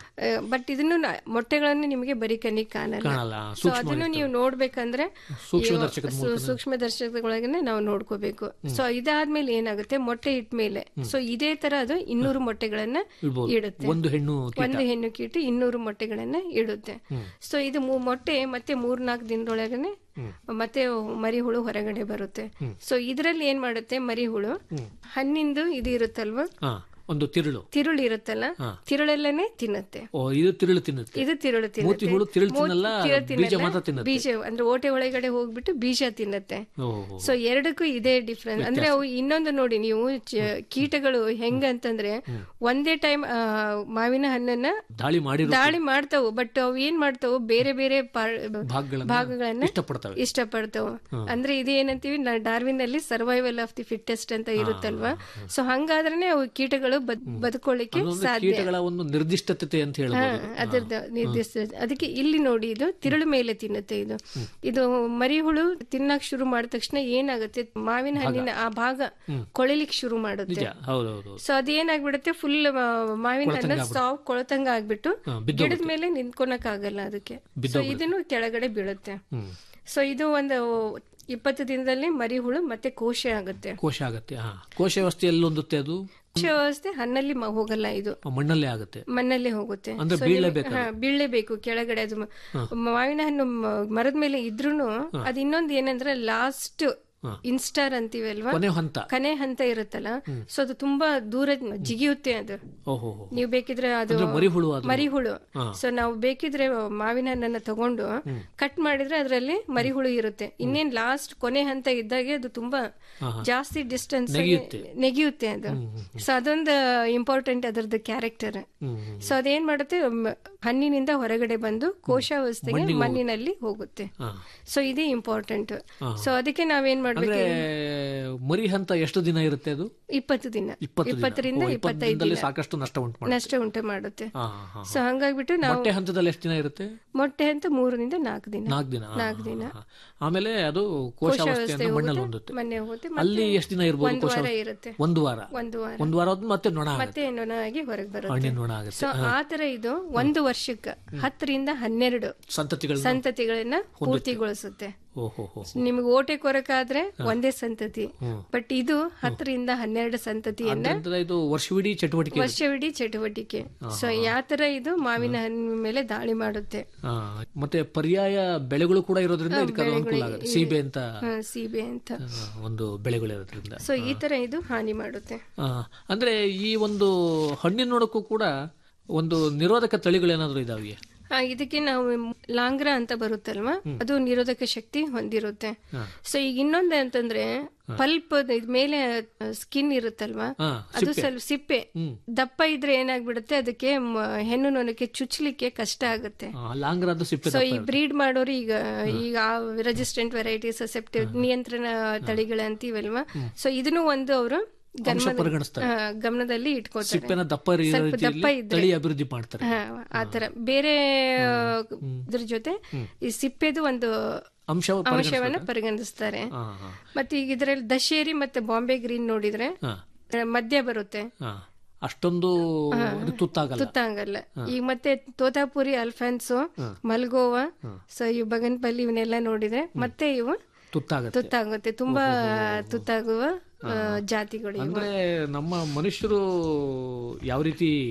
ಬಟ್ ಇದನ್ನು ನ- ಮೊಟ್ಟೆಗಳನ್ನು ನಿಮಗೆ ಬರೀ ಕಣ್ಣಿಗೆ ಕಾಣಲ್ಲ ಕಾಣಲ್ಲ ಸೊ ಅದನ್ನು ನೀವು ನೋಡ್ಬೇಕಂದ್ರೆ ಸೂಕ್ಷ್ಮದರ್ಶಕದ ಸು- ಸೂಕ್ಷ್ಮ ದರ್ಶಕದೊಳಗನೆ ನಾವು ನೋಡ್ಕೋಬೇಕು ಸೊ ಇದಾದ್ಮೇಲೆ ಏನಾಗುತ್ತೆ ಮೊಟ್ಟೆ ಇಟ್ಮೇಲೆ ಸೊ ಇದೇ ತರ ಅದು ಇನ್ನೂರು ಮೊಟ್ಟೆಗಳನ್ನ ಇಡ್ಬೋದು ಇಡುತ್ತೆ ಒಂದು ಹೆಣ್ಣು ಕೀಟ ಒಂದು ಹೆಣ್ಣು ಕೀಟ ಇನ್ನೂರು ಮೊಟ್ಟೆಗಳನ್ನ ಇಡುತ್ತೆ ಸೊ ಇದು ಮೂ- ಮೊಟ್ಟೆ ಮತ್ತೆ ಮೂರ್ನಾಲ್ಕು ದಿನದೊಳಗನೆ ಮತ್ತೆ ಮರಿ ಹುಳು ಹೊರಗಡೆ ಬರುತ್ತೆ ಸೊ ಇದರಲ್ಲಿ ಏನ್ ಮಾಡುತ್ತೆ ಮರಿ ಹುಳು ಹಣ್ಣಿಂದು ಇದು ಇರುತ್ತಲ್ವಾ ಹಾ ಒಂದು ತಿರುಳು ತಿರುಳು ಇರುತ್ತಲ್ಲ ತಿರುಳೆಲ್ಲನೇ ತಿನ್ನುತ್ತೆ ಓ ಇದು ತಿರುಳು ತಿನ್ನುತ್ತೆ ಇದು ತಿರುಳು ಮೂತಿ ತಿನ್ನುತ್ತೆ ಹುಳು ತಿರುಳು ಮೂತಿ ತಿನ್ನಲ್ಲ ತಿರುಳು ಬೀಜ ತಿನ್ನಲ್ಲ, ಮಾತ್ರ ತಿನ್ನುತ್ತೆ ಬೀಜ ಅಂದ್ರೆ ಓಟೆ ಒಳಗಡೆ ಹೋಗ್ಬಿಟ್ಟು ಬೀಜ ತಿನ್ನುತ್ತೆ ಓ ಸೊ ಎರಡಕ್ಕೂ ಇದೇ ಡಿಫ್ರೆನ್ಸ್ ಅಂದ್ರೆ ಅವು ಇನ್ನೊಂದು ನೋಡಿ ನೀವು ಚ- ಕೀಟಗಳು ಹೆಂಗಂತಂದ್ರೆ ಒಂದೇ ಟೈಮ್ ಮಾವಿನ ಹಣ್ಣನ್ನ ದಾಳಿ ಮಾಡಿರೋ ದಾಳಿ ಮಾಡ್ತಾವು ಬಟ್ ಅವು ಏನ್ ಮಾಡ್ತಾವು ಬೇರೆ ಬೇರೆ ಪಾರ್- ಭಾಗಗಳನ್ನ ಭಾಗಗಳನ್ನ ಇಷ್ಟಪಡ್ತವೆ ಇಷ್ಟಪಡ್ತಾವು ಅಂದ್ರೆ ಇದೇನಂತೀವಿ ಡಾರ್ವಿನ್ ಅಲ್ಲಿ ಸರ್ವೈವಲ್ ಆಫ್ ದಿ ಫಿಟ್ಟೆಸ್ಟ್ ಅಂತ ಇರುತ್ತಲ್ವಾ ಸೊ ಹಂಗಾದ್ರೆ ಅವು ಕೀಟಗಳು ಬದ್- ಬದುಕೊಳ್ಳಿಕ್ಕೆ ಅದೊಂದು ಸಾಧ್ಯ ಕೀಟಗಳ ಒಂದು ನಿರ್ದಿಷ್ಟತೆ ಅಂತ ಹೇಳ್ಬೋದು ಅದರದ ನಿರ್ದಿಷ್ಟ ಅದಕ್ಕೆ ಇಲ್ಲಿ ನೋಡಿ ಇದು ತಿರುಳು ಮೇಲೆ ತಿನ್ನುತ್ತೆ ಇದು ಇದು ಮರಿ ಹುಳು ತಿನ್ನಕ್ ಶುರು ಮಾಡಿದ ತಕ್ಷಣ ಏನಾಗುತ್ತೆ ಮಾವಿನ ಹಣ್ಣಿನ ಆ ಭಾಗ ಕೊಳಿಲಿಕ್ಕೆ ಶುರು ಮಾಡುತ್ತೆ ನಿಜ ಹೌದೌದು ಸೊ ಅದೇನಾಗ್ಬಿಡುತ್ತೆ ಫುಲ್ ಮಾವಿನ ಹಣ್ಣು ಸಾವು ಕೊಳತಂಗ ಆಗ್ಬಿಟ್ಟು ಗಿಡದ ಮೇಲೆ ನಿಂತ್ಕೊಳಕ್ ಆಗಲ್ಲ ಅದಕ್ಕೆ ಸೊ ಇದನ್ನು ಕೆಳಗಡೆ ಬೀಳುತ್ತೆ ಹ್ಮ್ ಸೊ ಇದು ಒಂದು ಇಪ್ಪತ್ತು ದಿನದಲ್ಲಿ ಮರಿ ಹುಳು ಮತ್ತೆ ಕೋಶ ಆಗುತ್ತೆ ಕೋಶ ಆಗತ್ತೆ ಹಾ ಕೋಶ ವ್ಯವಸ್ಥೆ ಎಲ್ಲಿ ಹೊಂದುತ್ತೆ ಅದು ಕೋಶ ವ್ಯವಸ್ಥೆ ಹಣ್ಣಲ್ಲಿ ಮ- ಹೋಗಲ್ಲ ಇದು ಮಣ್ಣಲ್ಲೇ ಆಗುತ್ತೆ ಮಣ್ಣಲ್ಲೇ ಹೋಗುತ್ತೆ ಅಂದ್ರೆ So ನಿಮಗೆ- ಬೀಳ್ಲೇಬೇಕು ಹಾ, ಬೀಳ್ಲೇಬೇಕು ಕೆಳಗಡೆ ಅದು ಮ- ಮಾವಿನ ಹಣ್ಣು ಮ- ಮರದ ಮೇಲೆ ಇದ್ರೂನು ಅದು ಇನ್ನೊಂದು ಏನಂದ್ರೆ ಲಾಸ್ಟ್ ಇನ್ಸ್ಟಾರ್ ಅಂತೀವಲ್ವಾ ಕೊನೆ ಹಂತ ಕನೆ ಹಂತ ಇರುತ್ತಲ್ಲ ಸೊ ಅದು ತುಂಬಾ ದೂರ ಜಿಗಿಯುತ್ತೆ ಅದು ಓಹೋ ನೀವು ಬೇಕಿದ್ರೆ ಅದು ಅಂದ್ರೆ ಮರಿ ಹುಳು ಅದು ಮರಿ ಹುಳು ಸೊ ನಾವು ಬೇಕಿದ್ರೆ ಮಾವಿನ ಹಣ್ಣನ್ನ ತಗೊಂಡು ಕಟ್ ಮಾಡಿದ್ರೆ ಅದರಲ್ಲಿ ಮರಿ ಹುಳು ಇರುತ್ತೆ ಇನ್ನೇನ್ ಲಾಸ್ಟ್ ಕೊನೆ ಹಂತ ಇದ್ದಾಗೆ ಅದು ತುಂಬಾ ಜಾಸ್ತಿ ಡಿಸ್ಟೆನ್ಸ್ ನೆಗೆಯುತ್ತೆ ಅದು ಸೊ ಅದೊಂದು ಇಂಪಾರ್ಟೆಂಟ್ ಅದರದ್ದು ಕ್ಯಾರೆಕ್ಟರ್ ಹ್ಮ್ ಸೊ ಅದೇನ್ ಮಾಡುತ್ತೆ ಮ- ಹಣ್ಣಿನಿಂದ ಹೊರಗಡೆ ಬಂದು ಕೋಶಾವಸ್ಥೆಗೆ ಮಣ್ಣಿನಲ್ಲಿ ಹೋಗುತ್ತೆ ಹಾ. ಸೊ ಇದೇ ಇಂಪಾರ್ಟೆಂಟ್ ಸೊ ಅದಕ್ಕೆ ನಾವೇನ್ ಮಾಡ್ಬೇಕು ಅಂದ್ರೆ ಮರಿ ಹಂತ ಎಷ್ಟು ದಿನ ಇರುತ್ತೆ ಅದು ಇಪ್ಪತ್ತು ದಿನ ಇಪ್ಪತ್ತು ದಿನ. ಇಪ್ಪತ್ತರಿಂದ ಓ, ಇಪ್ಪತ್ತು ಇಪ್ಪತ್ತೈದು ದಿನದಲ್ಲಿ ದಿನ ಸಾಕಷ್ಟು ನಷ್ಟ ಉಂಟು ಮಾಡುತ್ತೆ ನಷ್ಟ ಉಂಟು ಮಾಡುತ್ತೆ ಹಾ ಹಾ ಸೊ ಹಂಗಾಗ್ಬಿಟ್ಟು ನಾವು ಮೊಟ್ಟೆ ಹಂತದಲ್ಲಿ ಎಷ್ಟು ದಿನ ಇರುತ್ತೆ ಮೊಟ್ಟೆ ಅಂತ ಮೂರರಿಂದ ನಾಲ್ಕು ದಿನ ನಾಲ್ಕು ದಿನ ಹಾ, ನಾಲ್ಕು ದಿನ ಹಾ, ಹಾ. ಆಮೇಲೆ ಅದು ಕೋಶಾವಸ್ಥೆಯನ್ನು ಮಣ್ಣಲ್ಲಿ ಹೊಂದುತ್ತೆ ಮನೆ ಹೋಗುತ್ತೆ ಅಲ್ಲಿ ಎಷ್ಟು ದಿನ ಇರ್ಬೋದು ಒಂದು ವಾರ ಕೋಶಾವಸ್ಥೆ ಇರುತ್ತೆ ಒಂದು ವಾರ ಒಂದು ವಾರ ಒಂದು ವಾರ ಆದ್ಮೇಲೆ ಮತ್ತೆ ನೊಣ ಆಗುತ್ತೆ ಮತ್ತೆ ನೊಣಾಗಿ ಹೊರಗೆ ಬರುತ್ತೆ ಹಣ್ಣಿನ ನೊಣ ಆಗುತ್ತೆ ಸೊ ಆ ತರ ಇದು ಒಂದು ವರ್ಷಕ್ಕೆ ಹತ್ತರಿಂದ ಹನ್ನೆರಡು ಸಂತತಿಗಳನ್ನ ಸಂತತಿಗಳನ್ನ ಪೂರ್ತಿಗೊಳಿಸುತ್ತೆ ಓಹೋ ಹೋ ನಿಮ್ಗೆ ಓಟೆ ಕೊರಕಾದ್ರೆ ಒಂದೇ ಸಂತತಿ ಬಟ್ ಇದು ಹತ್ತರಿಂದ ಹನ್ನೆರಡು ಸಂತತಿಯನ್ನ ಅಂದ್ರೆ ಇದು ವರ್ಷವಿಡೀ ಚಟುವಟಿಕೆ ವರ್ಷವಿಡೀ ಚಟುವಟಿಕೆ ಸೊ ಯಾವ ತರ ಇದು ಮಾವಿನ ಹಣ್ಣಿನ ಮೇಲೆ ದಾಳಿ ಮಾಡುತ್ತೆ ಹಾ, ಮತ್ತೆ ಪರ್ಯಾಯ ಬೆಳೆಗಳು ಕೂಡ ಇರೋದ್ರಿಂದ ಇದಕ್ಕೆ ಅದು ಅನುಕೂಲ ಆಗುತ್ತೆ ಸೀಬೆ ಅಂತ ಹ, ಸೀಬೆ ಅಂತ ಆ, ಒಂದು ಬೆಳೆಗಳಿರೋದ್ರಿಂದ ಸೊ ಈ ತರ ಇದು ಹಾನಿ ಮಾಡುತ್ತೆ ಆ, ಅಂದ್ರೆ ಈ ಒಂದು ಹಣ್ಣಿನ ನೋಡಕ್ಕೂ ಕೂಡ ಒಂದು ನಿರೋಧಕ ತಳಿಗಳೇನಾದ್ರೂ ಇದಾವೆ ಆ, ಇದಕ್ಕೆ ನಾವು ಲಾಂಗ್ರ ಅಂತ ಬರುತ್ತಲ್ವಾ ಅದು ನಿರೋಧಕ ಶಕ್ತಿ ಹೊಂದಿರುತ್ತೆ ಸೊ ಈಗ ಇನ್ನೊಂದು ಅಂತಂದ್ರೆ ಪಲ್ಪ್ ಮೇಲೆ ಸ್ಕಿನ್ ಇರುತ್ತಲ್ವಾ ಹಾ, ಅದು ಸ್ವಲ್ಪ ಸಿಪ್ಪೆ ದಪ್ಪ ಇದ್ರೆ ಏನಾಗ್ಬಿಡುತ್ತೆ ಅದಕ್ಕೆ ಮ- ಹೆಣ್ಣು ನೊಣಕ್ಕೆ ಚುಚ್ಚಲಿಕ್ಕೆ ಕಷ್ಟ ಆಗುತ್ತೆ ಲಾಂಗ್ರ ಅದು ಸಿಪ್ಪೆ ಸೊ ಈ ಬ್ರೀಡ್ ಮಾಡೋರು ಈಗ ಈಗ ರೆಸಿಸ್ಟೆಂಟ್ ವೆರೈಟಿ ಸಸೆಪ್ಟಿವ್ ನಿಯಂತ್ರಣ ತಳಿಗಳಂತೀವಲ್ವಾ ಸೊ ಇದನ್ನು ಒಂದು ಅವರು ಪರಿಗಣಿಸ್ತಾರೆ. ಗಮನದಲ್ಲಿ ಇಟ್ಕೋತಾರೆ ಸಿಪ್ಪೆನ ದಪ್ಪ ಇರೋ ಸ್ವಲ್ಪ ರೀತಿಯಲ್ಲಿ ದಪ್ಪ ಇದ್ರೆ ತಳಿ ಅಭಿವೃದ್ಧಿ ಮಾಡ್ತಾರೆ ಹಾ, ಆತರ ಬೇರೆ ಇದ್ರ ಜೊತೆ ಈ ಸಿಪ್ಪೆದು ಒಂದು ಅಂಶ ಅಂಶವನ್ನ ಪರಿಗಣಿಸ್ತಾರೆ ಹಾ, ಹಾ. ಮತ್ತೆ ಈಗ ಇದರಲ್ಲಿ ದಶೇರಿ ಮತ್ತೆ ಬಾಂಬೆ ಗ್ರೀನ್ ನೋಡಿದ್ರೆ ಹಾ, ಮಧ್ಯ ಬರುತ್ತೆ ಹಾ. ಅಷ್ಟೊಂದು ಅದು ತುತ್ತಾಗಲ್ಲ ತುತ್ತಾಗಲ್ಲ ಈಗ ಮತ್ತೆ ತೋತಾಪುರಿ ಅಲ್ಫಾನ್ಸು ಮಲ್ಗೋವಾ ಸೊ ಇವು ಬಗನ್ಪಲ್ಲಿ ಇವನ್ನೆಲ್ಲ ನೋಡಿದ್ರೆ ಮತ್ತೆ ಇವು ತುತ್ತಾಗತ್ತೆ ತುತ್ತಾಗುತ್ತೆ ತುಂಬಾ ತುತ್ತಾಗುವ ಆ, ಜಾತಿಗಳು ಇವು ಅಂದ್ರೆ ನಮ್ಮ ಮನುಷ್ಯರು ಯಾವ ರೀತಿ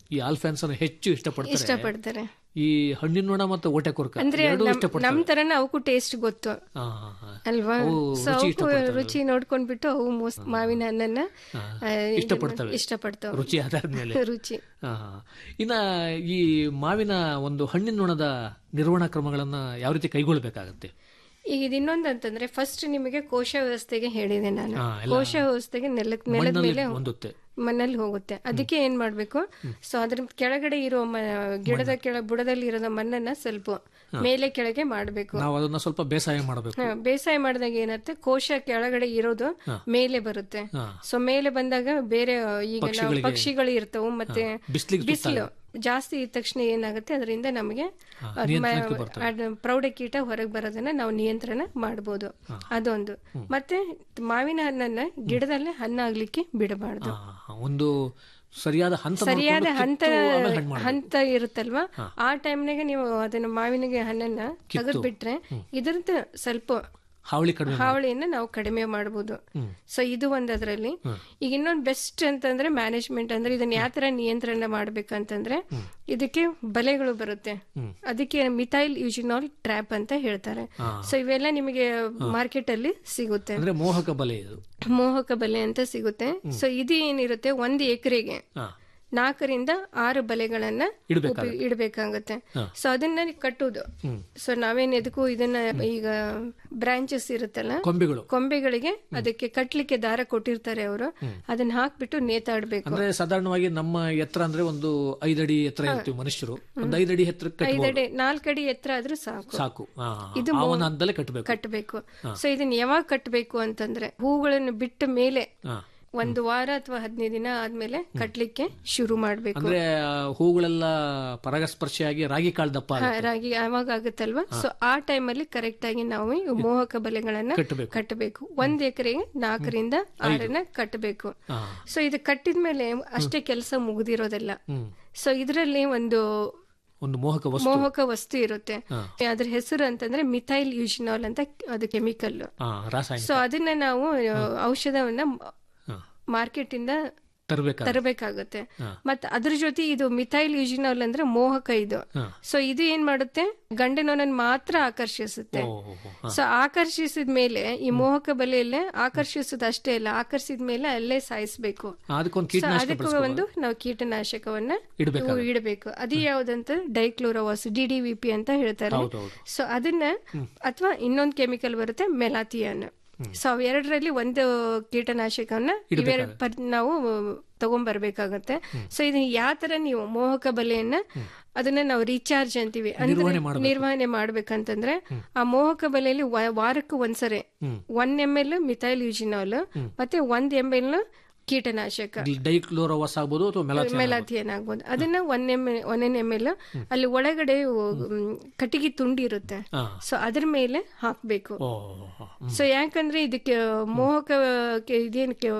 ಈ ಆಲ್ಫೆನ್ಸ್ ಅನ್ನು ಹೆಚ್ಚು ಇಷ್ಟಪಡ್ತಾರೆ ಇಷ್ಟಪಡ್ತಾರೆ ಈ ಹಣ್ಣಿನ ನೋಣ ಮತ್ತು ಓಟೆ ಕೊರ್ಕ ಅಂದ್ರೆ ಎರಡೂ ನಮ್- ಇಷ್ಟಪಡ್ತಾರೆ ನಮ್ ತರನ ಅವಕ್ಕೂ ಟೇಸ್ಟ್ ಗೊತ್ತು ಹಾ, ಹಾ, ಹಾ. ಅಲ್ವಾ ಅವು ಸೊ ರುಚಿ ಅವಕ್ಕೂ ಇಷ್ಟಪಡ್ತವೆ. ರುಚಿ ನೋಡ್ಕೊಂಡ್ಬಿಟ್ಟು ಅವು ಮೋಸ್ ಮಾವಿನ ಹಣ್ಣನ್ನ ಹಾ, ಆ, ಇದನ್ನ ಇಷ್ಟಪಡ್ತವೆ. ಇಷ್ಟಪಡ್ತವೆ ರುಚಿ ಆದಾದ್ಮೇಲೆ ರುಚಿ ಹಾ, ಹಾ. ಇನ್ನ ಈ ಮಾವಿನ ಒಂದು ಹಣ್ಣಿನ ನೊಣದ ನಿರ್ವಹಣಾ ಕ್ರಮಗಳನ್ನ ಯಾವ ರೀತಿ ಕೈಗೊಳ್ಳಬೇಕಾಗತ್ತೆ ಈಗ ಇದು ಇನ್ನೊಂದು ಅಂತಂದ್ರೆ ಫಸ್ಟ್ ನಿಮಗೆ ಕೋಶ ವ್ಯವಸ್ಥೆಗೆ ಹೇಳಿದೆ ನಾನು ಹಾ, ಎಲ್ಲ ಕೋಶ ವ್ಯವಸ್ಥೆಗೆ ನೆಲದ ನೆಲದ ಮಣ್ಣಲ್ಲಿ ಮೇಲೆ ಹೊಂದುತ್ತೆ ಮಣ್ಣಲ್ಲಿ ಹೋಗುತ್ತೆ ಅದಕ್ಕೆ ಏನ್ ಮಾಡ್ಬೇಕು ಸೊ ಅದ್ರ ಕೆಳಗಡೆ ಇರೋ ಮ- ಗಿಡದ ಕೆಳ ಬುಡದಲ್ಲಿ ಇರೋ ಮಣ್ಣನ್ನ ಸ್ವಲ್ಪ ಮೇಲೆ ಕೆಳಗೆ ಮಾಡ್ಬೇಕು ನಾವು ಅದನ್ನ ಸ್ವಲ್ಪ ಬೇಸಾಯ ಮಾಡಬೇಕು ಹಾ, ಬೇಸಾಯ ಮಾಡಿದಾಗ ಏನತ್ತೆ ಕೋಶ ಕೆಳಗಡೆ ಇರೋದು ಮೇಲೆ ಬರುತ್ತೆ ಹಾ. ಸೊ ಮೇಲೆ ಬಂದಾಗ ಬೇರೆ ಆ, ಈಗ ನಾವು ಪಕ್ಷಿಗಳಿಗೆ- ಪಕ್ಷಿಗಳು ಇರ್ತವು ಮತ್ತೆ ಬಿಸ್ಲಿಗೆ ಬಿಸಿಲು ಜಾಸ್ತಿ ಇದ್ದ ತಕ್ಷಣ ಏನಾಗುತ್ತೆ ಅದರಿಂದ ನಮಗೆ ಅದ್ ನಿಯಂತ್ರಣಕ್ಕೆ ಮ- ಬರ್ತವೆ. ಅದ್ ಪ್ರೌಢಕೀಟ ಹೊರಗೆ ಬರೋದನ್ನ ನಾವು ನಿಯಂತ್ರಣ ಮಾಡಬಹುದು ಅದೊಂದು ಮತ್ತೆ ಮಾವಿನ ಹಣ್ಣನ್ನ ಗಿಡದಲ್ಲೇ ಹಣ್ಣಾಗ್ಲಿಕ್ಕೆ ಬಿಡಬಾರ್ದು ಹಾ, ಒಂದು ಸರಿಯಾದ ಹಂತ ಸರಿಯಾದ ನೋಡ್ಕೊಂಡು ಹಂತ ಕಿತ್ತು ಆಮೇಲೆ ಹಣ್ಣು ಮಾಡ್ಬೇಕು. ಹಂತ ಇರುತ್ತಲ್ವಾ ಆ ಟೈಮ್ನಾಗ ನೀವು ಅದನ್ನ ಮಾವಿನ ಹಣ್ಣನ್ನ ತೆಗೆದು ಬಿಟ್ರೆ ಇದರದ್ದು ಸ್ವಲ್ಪ ಹಾವಳಿ ಕಡಿಮೆ ಹಾವಳಿಯನ್ನ ನಾವು ಕಡಿಮೆ ಮಾಡಬಹುದು ಸೊ ಇದು ಒಂದ್ ಅದ್ರಲ್ಲಿ ಈಗ ಇನ್ನೊಂದು ಬೆಸ್ಟ್ ಅಂತಂದ್ರೆ ಮ್ಯಾನೇಜ್ಮೆಂಟ್ ಅಂದ್ರೆ ಇದನ್ನ ಯಾವ ತರ ನಿಯಂತ್ರಣ ಮಾಡ್ಬೇಕಂತಂದ್ರೆ ಇದಕ್ಕೆ ಬಲೆಗಳು ಬರುತ್ತೆ ಅದಕ್ಕೆ ಮಿಥೈಲ್ ಯೂಜಿನಾಲ್ ಟ್ರ್ಯಾಪ್ ಅಂತ ಹೇಳ್ತಾರೆ ಸೊ ಇವೆಲ್ಲ ನಿಮಗೆ ಮಾರ್ಕೆಟ್ ಅಲ್ಲಿ ಸಿಗುತ್ತೆ ಅಂದ್ರೆ ಮೋಹಕ ಬಲೆ ಇದು ಮೋಹಕ ಬಲೆ ಅಂತ ಸಿಗುತ್ತೆ ಸೊ ಇದು ಏನಿರುತ್ತೆ ಒಂದು ಎಕರೆಗೆ ಹಾ. ನಾಲ್ಕರಿಂದ ಆರು ಬಲೆಗಳನ್ನ ಇಡ್ಬೇಕಾಗತ್ತೆ. ಉಪಯೋಗ- ಇಡ್ಬೇಕಾಗತ್ತೆ ಸೊ ಅದನ್ನ ಕಟ್ಟುದು ಸೊ ನಾವೇನ್ ಎದಕ್ಕೂ ಇದನ್ನ ಈಗ ಬ್ರಾಂಚಸ್ ಇರುತ್ತಲ್ಲ ಕೊಂಬೆಗಳು ಕೊಂಬೆಗಳಿಗೆ ಅದಕ್ಕೆ ಕಟ್ಲಿಕ್ಕೆ ದಾರ ಕೊಟ್ಟಿರ್ತಾರೆ ಅವರು ಅದನ್ನ ಹಾಕ್ಬಿಟ್ಟು ನೇತಾಡ್ಬೇಕು ಅಂದ್ರೆ ಸಾಧಾರಣವಾಗಿ ನಮ್ಮ ಎತ್ತರ ಅಂದ್ರೆ ಒಂದು ಐದಡಿ ಎತ್ತರ ಇರ್ತೀವಿ ಮನುಷ್ಯರು ಒಂದು ಐದಡಿ ಎತ್ತರಕ್ಕೆ ಕಟ್ಬೋದು. ಐದಡಿ ನಾಲ್ಕಡಿ ಎತ್ತರ ಆದ್ರೂ ಸಾಕು ಸಾಕು ಹಾ, ಹಾ. ಇದು ಆವನ ಹಂತದಲ್ಲೇ ಕಟ್ಟಬೇಕು ಕಟ್ಟಬೇಕು ಸೊ ಇದನ್ನ ಯಾವಾಗ ಕಟ್ಟಬೇಕು ಅಂತಂದ್ರೆ ಹೂಗಳನ್ನು ಬಿಟ್ಟ ಮೇಲೆ ಹಾ. ಒಂದು ವಾರ ಅಥವಾ ಹದಿನೈದು ದಿನ ಆದ್ಮೇಲೆ ಕಟ್ಲಿಕ್ಕೆ ಶುರು ಮಾಡ್ಬೇಕು ಅಂದ್ರೆ ಆ, ಹೂಗಳೆಲ್ಲ ಪರಾಗಸ್ಪರ್ಶಿಯಾಗಿ ರಾಗಿ ಕಾಳು ದಪ್ಪ ಹಾ, ಆಗುತ್ತೆ. ರಾಗಿ ಆವಾಗ ಆಗುತ್ತಲ್ವಾ ಸೊ ಆ ಟೈಮಲ್ಲಿ ಕರೆಕ್ಟ್ ಆಗಿ ನಾವು ಈ ಮೋಹಕ ಬಲೆಗಳನ್ನ ಕಟ್ಟಬೇಕು. ಕಟ್ಟಬೇಕು ಒಂದ್ ಎಕರೆಗೆ ನಾಲ್ಕರಿಂದ ಆರನ್ನ ಕಟ್ಟಬೇಕು ಹಾ. ಸೊ ಇದು ಕಟ್ಟಿದ್ಮೇಲೆ ಅಷ್ಟೇ ಕೆಲಸ ಮುಗಿದಿರೋದಲ್ಲ ಹ್ಮ್ ಸೊ ಇದರಲ್ಲಿ ಒಂದು ಒಂದು ಮೋಹಕ ವಸ್ತು ಮೋಹಕ ವಸ್ತು ಇರುತ್ತೆ ಅದ್ರ ಹೆಸರು ಅಂತಂದ್ರೆ ಮಿಥೈಲ್ ಯೂಜಿನಾಲ್ ಅಂತ ಅದು ಕೆಮಿಕಲ್ ಹಾ, ರಾಸಾಯನಿಕ ಸೊ ಅದನ್ನ ನಾವು ಆ, ಔಷಧವನ್ನ ಹಾ. ಮಾರ್ಕೆಟ್ ಇಂದ ತರಬೇಕಾ ತರಬೇಕಾಗುತ್ತೆ ಮತ್ತ ಅದ್ರ ಜೊತೆ ಇದು ಮಿಥೈಲ್ ಯೂಜಿನಾಲ್ ಅಂದ್ರೆ ಮೋಹಕ ಇದು ಹಾ. ಸೊ ಇದು ಏನ್ ಮಾಡುತ್ತೆ ಗಂಡನವನನ್ನ ಮಾತ್ರ ಆಕರ್ಷಿಸುತ್ತೆ ಓ, ಓ, ಓ. ಸೊ ಆಕರ್ಷಿಸಿದ ಮೇಲೆ ಈ ಮೋಹಕ ಬಲೆಯಲ್ಲೇ ಆಕರ್ಷಿಸೋದು ಅಷ್ಟೇ ಇಲ್ಲ ಆಕರ್ಷಿದ ಮೇಲೆ ಅಲ್ಲೇ ಸಾಯಿಸ್ಬೇಕು ಅದಕ್ಕೊಂದು ಸೊ ಕೀಟನಾಶಕ ಅದಕ್ಕೂ ಒಂದು ನಾವು ಕೀಟನಾಶಕವನ್ನ ಇಡ್ಬೇಕಾಗುತ್ತೆ. ಇವು ಇಡಬೇಕು ಅದು ಯಾವ್ದಂತ dichlorvos D D V P ಅಂತ ಹೇಳ್ತಾರೆ ಹೌದೌದು. ಸೊ ಅದನ್ನ ಅಥವಾ ಇನ್ನೊಂದು ಕೆಮಿಕಲ್ ಬರುತ್ತೆ ಮೆಲಾಥಿಯನ್ ಸೊ ಅವೆರಡರಲ್ಲಿ ಒಂದು ಕೀಟನಾಶಕವನ್ನ ಇವೆರಡು ಪರ್ ನಾವು ತಗೊಂಡ್ಬರ್ಬೇಕಾಗತ್ತೆ ಸೊ ಇದು ಯಾವ ತರ ನೀವು ಮೋಹಕ ಬಲೆಯನ್ನ ಅದನ್ನ ನಾವು ರೀಚಾರ್ಜ್ ಅಂತೀವಿ ಅಂದ್ರೆ ನಿರ್ವಹಣೆ ಮಾಡ್ಬೇಕು. ನಿರ್ವಹಣೆ ಮಾಡ್ಬೇಕಂತಂದ್ರೆ ಆ ಮೋಹಕ ಬಲೆಯಲ್ಲಿ ವ- ವಾರಕ್ಕೆ ಒಂದ್ಸರಿ one M L methyl eugenol ಮತ್ತೆ ಒಂದ್ ಎಮ್ ಎಲ್ ಕೀಟನಾಶಕ ಡೈಕ್ಲೋರೋವಾಸ್ ಆಗ್ಬೋದು ಅಥವಾ ಮೆಲಾಥಿಯನ್ ಮೆಲಾಥಿಯನ್ ಆಗ್ಬೋದು ಅದನ್ನ one M one M L ಅಲ್ಲಿ ಒಳಗಡೆ ಮ್, ಕಟ್ಟಿಗೆ ತುಂಡಿ ಇರುತ್ತೆ ಹಾ. ಸೊ ಅದ್ರ ಮೇಲೆ ಹಾಕ್ಬೇಕು ಓ ಓ, ಓ. ಸೊ ಯಾಕಂದ್ರೆ ಇದಕ್ಕೆ ಮೋಹಕ ಕೆ- ಇದೇನ್ ಕೆ-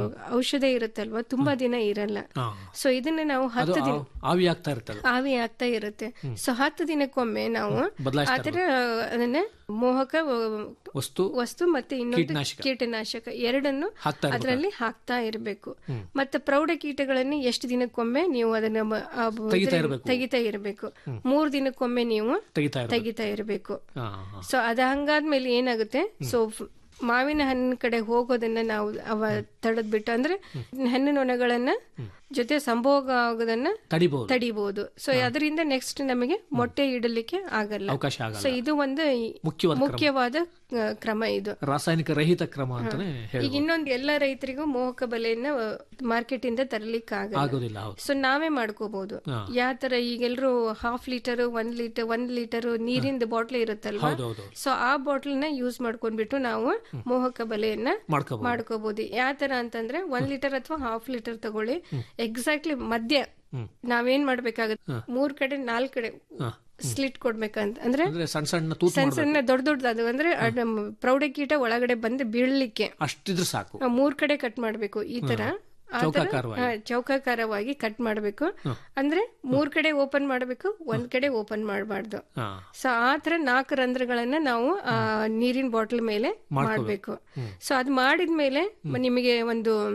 ಔಷಧ ಇರುತ್ತಲ್ವಾ ತುಂಬಾ ದಿನ ಇರಲ್ಲ ಹಾ. ಸೊ ಇದನ್ನ ನಾವು ಅದು ಹತ್ತು ದಿನ ಆ- ಆವಿ ಆಗ್ತಾ ಇರ್ತದೆ ಆವಿ ಆಗ್ತಾ ಇರುತ್ತೆ ಸೊ ಹತ್ತು ದಿನಕ್ಕೊಮ್ಮೆ ನಾವು ಬದಲಾಯಿಸ್ತಾ ಆತರ ಅದನ್ನ ಮೋಹಕ ಅಹ್, ವಸ್ತು ವಸ್ತು ಮತ್ತೆ ಇನ್ನೊಂದು ಕೀಟನಾಶಕ. ಕೀಟನಾಶಕ ಎರಡನ್ನು ಹಾಕ್ತಾ ಇರ್ಬೇಕು. ಅದರಲ್ಲಿ ಹಾಕ್ತಾ ಇರಬೇಕು ಮತ್ತೆ ಪ್ರೌಢ ಕೀಟಗಳನ್ನು ಎಷ್ಟು ದಿನಕ್ಕೊಮ್ಮೆ ನೀವು ಅದನ್ನ ಮ- ಆ ಬ- ತೆಗಿತಾ ಇದ್ರಲ್ಲಿ ಇರ್ಬೇಕು. ತೆಗಿತಾ ಇರಬೇಕು ಮೂರ್ ದಿನಕ್ಕೊಮ್ಮೆ ನೀವು ತೆಗಿತಾ ಇರ್ಬೇಕು. ತೆಗಿತಾ ಇರಬೇಕು ಹಾ, ಹಾ. ಸೊ ಅದ ಹಂಗಾದ್ಮೇಲೆ ಏನಾಗುತ್ತೆ ಸೊ ಮಾವಿನ ಹಣ್ಣಿನ ಕಡೆ ಹೋಗೋದನ್ನ ನಾವು ಅವ ತಡೆದ್ಬಿಟ್ಟು ಅಂದ್ರೆ ಹೆಣ್ಣು ನೊಣಗಳನ್ನ ಜೊತೆ ಸಂಭೋಗ ಆಗೋದನ್ನ ತಡಿಬಹುದು ತಡಿಬಹುದು ಸೊ ಅದರಿಂದ ನೆಕ್ಸ್ಟ್ ನಮಗೆ ಮೊಟ್ಟೆ ಇಡಲಿಕ್ಕೆ ಆಗಲ್ಲ ಅವಕಾಶ ಆಗಲ್ಲ ಸೊ ಇದು ಒಂದು ಮುಖ್ಯವಾದ ಕ್ರಮ. ಮುಖ್ಯವಾದ ಆ, ಕ್ರಮ ಇದು ರಾಸಾಯನಿಕ ರಹಿತ ಕ್ರಮ ಅಂತಾನೆ ಹೇಳಿ ಈಗ ಇನ್ನೊಂದು ಎಲ್ಲ ರೈತರಿಗೂ ಮೋಹಕ ಬಲೆಯನ್ನ ಮಾರ್ಕೆಟ್ ಇಂದ ತರಲಿಕ್ಕೆ ಆಗಲ್ಲ ಆಗೋದಿಲ್ಲ ಹೌದು ಸೊ ನಾವೇ ಮಾಡ್ಕೋಬಹುದು ಹಾ. ಯಾವ ತರ ಈಗೆಲ್ಲರೂ ಹಾಫ್ ಲೀಟರ್ ಒಂದ್ ಲೀಟರ್ ಒಂದ್ ಲೀಟರ್ ನೀರಿಂದ ಬಾಟ್ಲ್ ಇರುತ್ತಲ್ವಾ ಹೌದೌದು ಸೊ ಆ ಬಾಟ್ಲ್ ನ ಯೂಸ್ ಮಾಡ್ಕೊಂಡ್ಬಿಟ್ಟು ನಾವು ಮೋಹಕ ಬಲೆಯನ್ನ ಮಾಡ್ಕೋಬಹುದು ಮಾಡ್ಕೋಬಹುದು ಯಾವ ತರ ಅಂತಂದ್ರೆ ಒಂದ್ ಲೀಟರ್ ಅಥವಾ ಹಾಫ್ ಲೀಟರ್ ತಗೊಳ್ಳಿ ಎಕ್ಸಾಕ್ಟ್ಲಿ ಮಧ್ಯ ನಾವೇನ್ ಮಾಡ್ಬೇಕಾಗತ್ತೆ ಮೂರ್ ಕಡೆ ನಾಲ್ಕ್ ಕಡೆ ಸ್ಲಿಟ್ ಕೊಡ್ಬೇಕಂತ ಅಂದ್ರೆ ಅಂದ್ರೆ ಸಣ್ಣ ಸಣ್ಣ ತೂತು ಸಣ್ಣ ಮಾಡ್ಬೇಕು ಸಣ್ಣ ದೊಡ್ಡ ದೊಡ್ಡದು ಅಂದ್ರೆ ಅದ್ ನಮ್ಮ ಪ್ರೌಢಕೀಟ ಒಳಗಡೆ ಬಂದು ಬೀಳ್ಲಿಕ್ಕೆ ಅಷ್ಟಿದ್ರೆ ಸಾಕು ಆ, ಮೂರ್ ಕಡೆ ಕಟ್ ಮಾಡ್ಬೇಕು ಈ ತರ ಆ ತರ, ಚೌಕಾಕಾರವಾಗಿ. ಹಾ, ಚೌಕಾಕಾರವಾಗಿ ಕಟ್ ಮಾಡ್ಬೇಕು ಅಂದ್ರೆ ಮೂರ್ ಕಡೆ ಓಪನ್ ಮಾಡ್ಬೇಕು ಒಂದ್ ಕಡೆ ಓಪನ್ ಮಾಡಬಾರ್ದು ಹಾ ಸೊ ಆ ತರ ನಾಲ್ಕು ರಂಧ್ರಗಳನ್ನ ನಾವು ಆ ನೀರಿನ ಬಾಟಲ್ ಮೇಲೆ ಮಾಡ್ಬೇಕು ಸೊ ಅದ್ ಮಾಡಿದ್ಮೇಲೆ ಮ- ನಿಮಗೆ ಒಂದು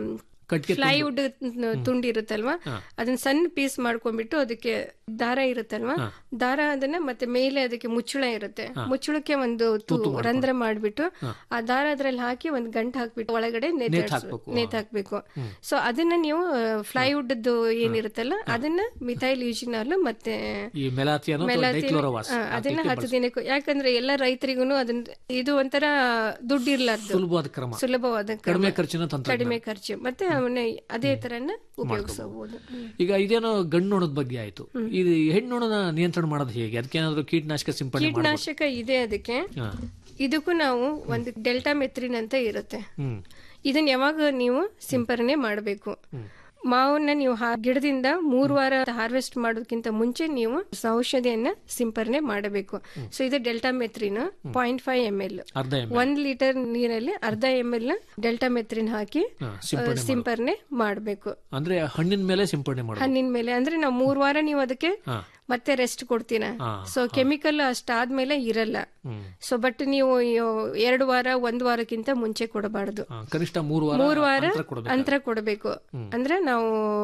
ಕಟ್ಗೆ ಫ್ಲೈವುಡ್ ತುಂಡು ಇರುತ್ತಲ್ವಾ ಅದನ್ನ ಸಣ್ಣ ಪೀಸ್ ಮಾಡ್ಕೊಂಡ್ಬಿಟ್ಟು ಅದಕ್ಕೆ ದಾರ ಇರುತ್ತಲ್ವಾ ದಾರ ಅದನ್ನ ಮತ್ತೆ ಮೇಲೆ ಅದಕ್ಕೆ ಮುಚ್ಚಳ ಇರುತ್ತೆ ಮುಚ್ಚಳಕ್ಕೆ ಒಂದು ತು- ರಂಧ್ರ ಮಾಡ್ಬಿಟ್ಟು ಆ ದಾರ ಅದ್ರಲ್ಲಿ ಹಾಕಿ ಒಂದ್ ಗಂಟೆ ಹಾಕ್ಬಿಟ್ಟು ಒಳಗಡೆ ನೇತ್ ಹಾಕ್ಬೇಕು ಸೊ ಅದನ್ನ ನೀವು ಫ್ಲೈವುಡ್ ಏನಿರುತ್ತಲ್ಲ ಅದನ್ನ ಮಿಥೈಲ್ ಯೂಜಿನಾಲ್ ಮತ್ತೆ ಈ ಮೆಲಾಥಿಯನ್ ಮೆಲಾಥಿಯನ್, ಡೈಕ್ಲೋರೋವಾಸ್ ಆ, ಅದನ್ನ ಹತ್ತು ದಿನಕ್ಕೂ ಯಾಕಂದ್ರೆ ಎಲ್ಲ ರೈತರಿಗೂ ಅದನ್ನ ಇದು ಒಂಥರ ದುಡ್ಡು ಇರ್ಲಾರ್ದು ಸುಲಭವಾದ ಕ್ರಮ ಸುಲಭವಾದ ಕ್ರಮ. ಕಡಿಮೆ ಖರ್ಚಿನ ತಂತ್ರ ಕಡಿಮೆ ಖರ್ಚು ಮತ್ತೆ ಅವನ್ನ ಅದೇ ತರನ ಉಪಯೋಗಿಸಬಹುದು ಈಗ ಇದೇನೋ ಗಂಡು ನೊಣದ ಬಗ್ಗೆ ಆಯ್ತು ಇದು ಹೆಣ್ಣು ನೊಣನ ನಿಯಂತ್ರಣ ಮಾಡೋದು ಹೇಗೆ ಅದಕ್ಕೇನಾದ್ರೂ ಕೀಟನಾಶಕ ಸಿಂಪಡಣೆ ಮಾಡಬಹುದು ಕೀಟನಾಶಕ ಇದೆ ಅದಕ್ಕೆ ಇದಕ್ಕೂ ನಾವು ಒಂದು ಡೆಲ್ಟಾ ಮೆತ್ರಿನ್ ಅಂತ ಇರುತ್ತೆ ಹ್ಮ್ ಇದನ್ನ ಯಾವಾಗ ನೀವು ಸಿಂಪರಣೆ ಮಾಡಬೇಕು ಮಾವನ್ನ ನೀವು ಹಾ- ಗಿಡದಿಂದ ಮೂರು ವಾರ ಹಾರ್ವೆಸ್ಟ್ ಮಾಡೋದಕ್ಕಿಂತ ಮುಂಚೆ ನೀವು ಔಷಧಿಯನ್ನ ಸಿಂಪರಣೆ ಮಾಡಬೇಕು ಸೊ ಇದು deltamethrin point five M L ಅರ್ಧ ಎಮ್ ಒಂದ್ ಲೀಟರ್ ನೀರಲ್ಲಿ ಅರ್ಧ ಎಮ್ ಎಲ್ ಡೆಲ್ಟಾ ಮೆತ್ರಿನ್ ಹಾಕಿ ಸಿಂಪಡಣೆ ಸಿಂಪರಣೆ ಮಾಡಬೇಕು ಅಂದ್ರೆ ಹಣ್ಣಿನ ಮೇಲೆ ಸಿಂಪಡಣೆ ಮಾಡೋದು ಹಣ್ಣಿನ ಮೇಲೆ ಅಂದ್ರೆ ನಾವು ಮೂರ್ ವಾರ ನೀವು ಅದಕ್ಕೆ ಹಾ. ಮತ್ತೆ ರೆಸ್ಟ್ ಕೊಡ್ತೀನ ಹಾ, ಸೊ ಕೆಮಿಕಲ್ ಅಷ್ಟಾದ್ಮೇಲೆ ಇರಲ್ಲ ಹ್ಮ್. ಸೊ ಬಟ್ ನೀವು ಇವ್- ಎರಡು ವಾರ ಒಂದ್ ವಾರಕ್ಕಿಂತ ಮುಂಚೆ ಕೊಡಬಾರದು ಹಾ, ಕನಿಷ್ಠ ಮೂರು ವಾರ ಮೂರು ವಾರ ಅಂತರ ಕೊಡ್ಬೇಕು. ಅಂತರ ಕೊಡಬೇಕು ಅಂದ್ರೆ ನಾವು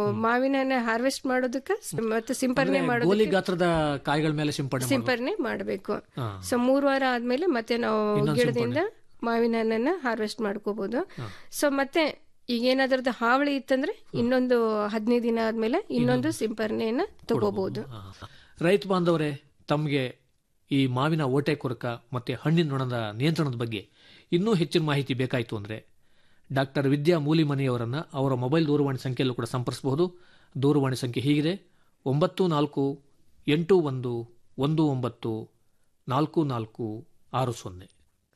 ಮಾವಿನ ಹಾರ್ವೆಸ್ಟ್ ಮಾಡೋದಕ್ಕ ಮತ್ತೆ ಸಿಂಪರಣೆ ಮಾಡೋದಕ್ಕೆ ಗೋಲಿ ಗಾತ್ರದ ಕಾಯಿಗಳ ಮೇಲೆ ಸಿಂಪಡಣೆ ಮಾಡೋದು. ಸಿಂಪರಣೆ ಮಾಡಬೇಕು ಹಾ. ಸೊ ಮೂರು ವಾರ ಆದ್ಮೇಲೆ ಮತ್ತೆ ನಾವು ಗಿಡದಿಂದ ಮಾವಿನ ಹಣ್ಣನ್ನ ಹಾರ್ವೆಸ್ಟ್ ಮಾಡ್ಕೋಬಹುದು ಸೊ ಮತ್ತೆ ಈಗ ಏನಾದ್ರದ್ದು ಹಾವಳಿ ಇತ್ತಂದ್ರೆ ಇನ್ನೊಂದು ಹದಿನೈದು ದಿನ ಆದ್ಮೇಲೆ ಇನ್ನೊಂದು ಸಿಂಪರಣೆಯನ್ನ ತಗೋಬಹುದು ಹಾ. ರೈತ ಬಾಂಧವರೇ ತಮಗೆ ಈ ಮಾವಿನ ಓಟೆ ಕೊರಕ ಮತ್ತೆ ಹಣ್ಣಿನ ನೊಣದ ನಿಯಂತ್ರಣದ ಬಗ್ಗೆ ಇನ್ನೂ ಹೆಚ್ಚಿನ ಮಾಹಿತಿ ಬೇಕಾಯಿತು ಅಂದ್ರೆ ಡಾಕ್ಟರ್ ವಿದ್ಯಾ ಮೂಲಿಮನಿಯವರನ್ನ ಅವರ ಮೊಬೈಲ್ ದೂರವಾಣಿ ಸಂಖ್ಯೆಯಲ್ಲೂ ಕೂಡ ಸಂಪರ್ಸಬಹುದು ದೂರವಾಣಿ ಸಂಖ್ಯೆ ಹೀಗಿದೆ ಒಂಬತ್ತು ನಾಲ್ಕು ಎಂಟು ಒಂದು ಒಂದು ಒಂಬತ್ತು ನಾಲ್ಕು ನಾಲ್ಕು ಆರು ಸೊನ್ನೆ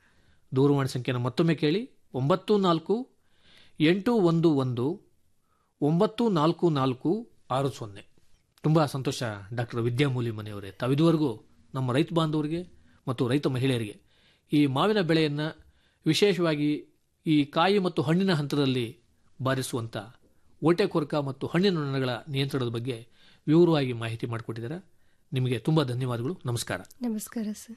ದೂರವಾಣಿ ಸಂಖ್ಯೆಯನ್ನು ಮತ್ತೊಮ್ಮೆ ಕೇಳಿ ಒಂಬತ್ತು ನಾಲ್ಕು ಎಂಟು ಒಂದು ಒಂದು ಒಂಬತ್ತು ನಾಲ್ಕು ನಾಲ್ಕು ಆರು ಸೊನ್ನೆ ತುಂಬ ಸಂತೋಷ ಡಾಕ್ಟರ್ ವಿದ್ಯಾಮೂಲಿ ಮನೆಯವರೇ ತಾವಿದುವರೆಗೂ ನಮ್ಮ ರೈತ ಬಾಂಧವರಿಗೆ ಮತ್ತು ರೈತ ಮಹಿಳೆಯರಿಗೆ ಈ ಮಾವಿನ ಬೆಳೆಯನ್ನು ವಿಶೇಷವಾಗಿ ಈ ಕಾಯಿ ಮತ್ತು ಹಣ್ಣಿನ ಹಂತದಲ್ಲಿ ಬಾರಿಸುವಂಥ ಓಟೆ ಕೊರಕ ಮತ್ತು ಹಣ್ಣಿನ ನೊಣಗಳ ನಿಯಂತ್ರಣದ ಬಗ್ಗೆ ವಿವರವಾಗಿ ಮಾಹಿತಿ ಮಾಡಿಕೊಟ್ಟಿದ್ದಾರೆ ನಿಮಗೆ ತುಂಬ ಧನ್ಯವಾದಗಳು ನಮಸ್ಕಾರ ನಮಸ್ಕಾರ ಸರ್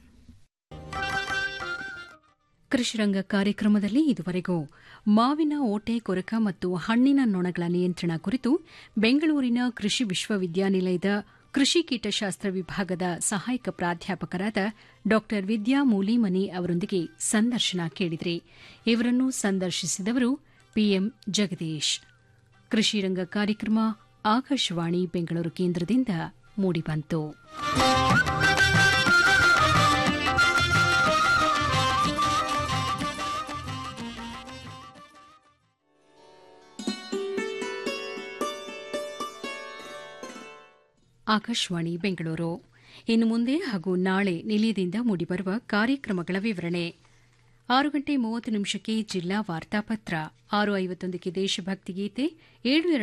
ಕೃಷಿರಂಗ ಕಾರ್ಯಕ್ರಮದಲ್ಲಿ ಇದುವರೆಗೂ ಮಾವಿನ ಓಟೆ ಕೊರಕ ಮತ್ತು ಹಣ್ಣಿನ ನೊಣಗಳ ನಿಯಂತ್ರಣ ಕುರಿತು ಬೆಂಗಳೂರಿನ ಕೃಷಿ ವಿಶ್ವವಿದ್ಯಾನಿಲಯದ ಕೃಷಿ ಕೀಟಶಾಸ್ತ್ರ ವಿಭಾಗದ ಸಹಾಯಕ ಪ್ರಾಧ್ಯಾಪಕರಾದ ಡಾ ವಿದ್ಯಾ ಮೂಲಿಮನಿ ಅವರೊಂದಿಗೆ ಸಂದರ್ಶನ ಕೇಳಿದ್ರಿ ಇವರನ್ನು ಸಂದರ್ಶಿಸಿದವರು ಪಿಎಂ ಜಗದೀಶ್ ಕೃಷಿರಂಗ ಕಾರ್ಯಕ್ರಮ ಆಕಾಶವಾಣಿ ಬೆಂಗಳೂರು ಕೇಂದ್ರದಿಂದ ಮೂಡಿಬಂತು ಆಕಾಶವಾಣಿ ಬೆಂಗಳೂರು ಇನ್ನು ಮುಂದೆ ಹಾಗೂ ನಾಳೆ ನಿಲಯದಿಂದ ಮೂಡಿಬರುವ ಕಾರ್ಯಕ್ರಮಗಳ ವಿವರಣೆ ಆರು ಗಂಟೆ ಮೂವತ್ತು ನಿಮಿಷಕ್ಕೆ ಜಿಲ್ಲಾ ವಾರ್ತಾಪತ್ರ ಆರು ಐವತ್ತೊಂದಕ್ಕೆ ದೇಶಭಕ್ತಿ ಗೀತೆ ಏಳು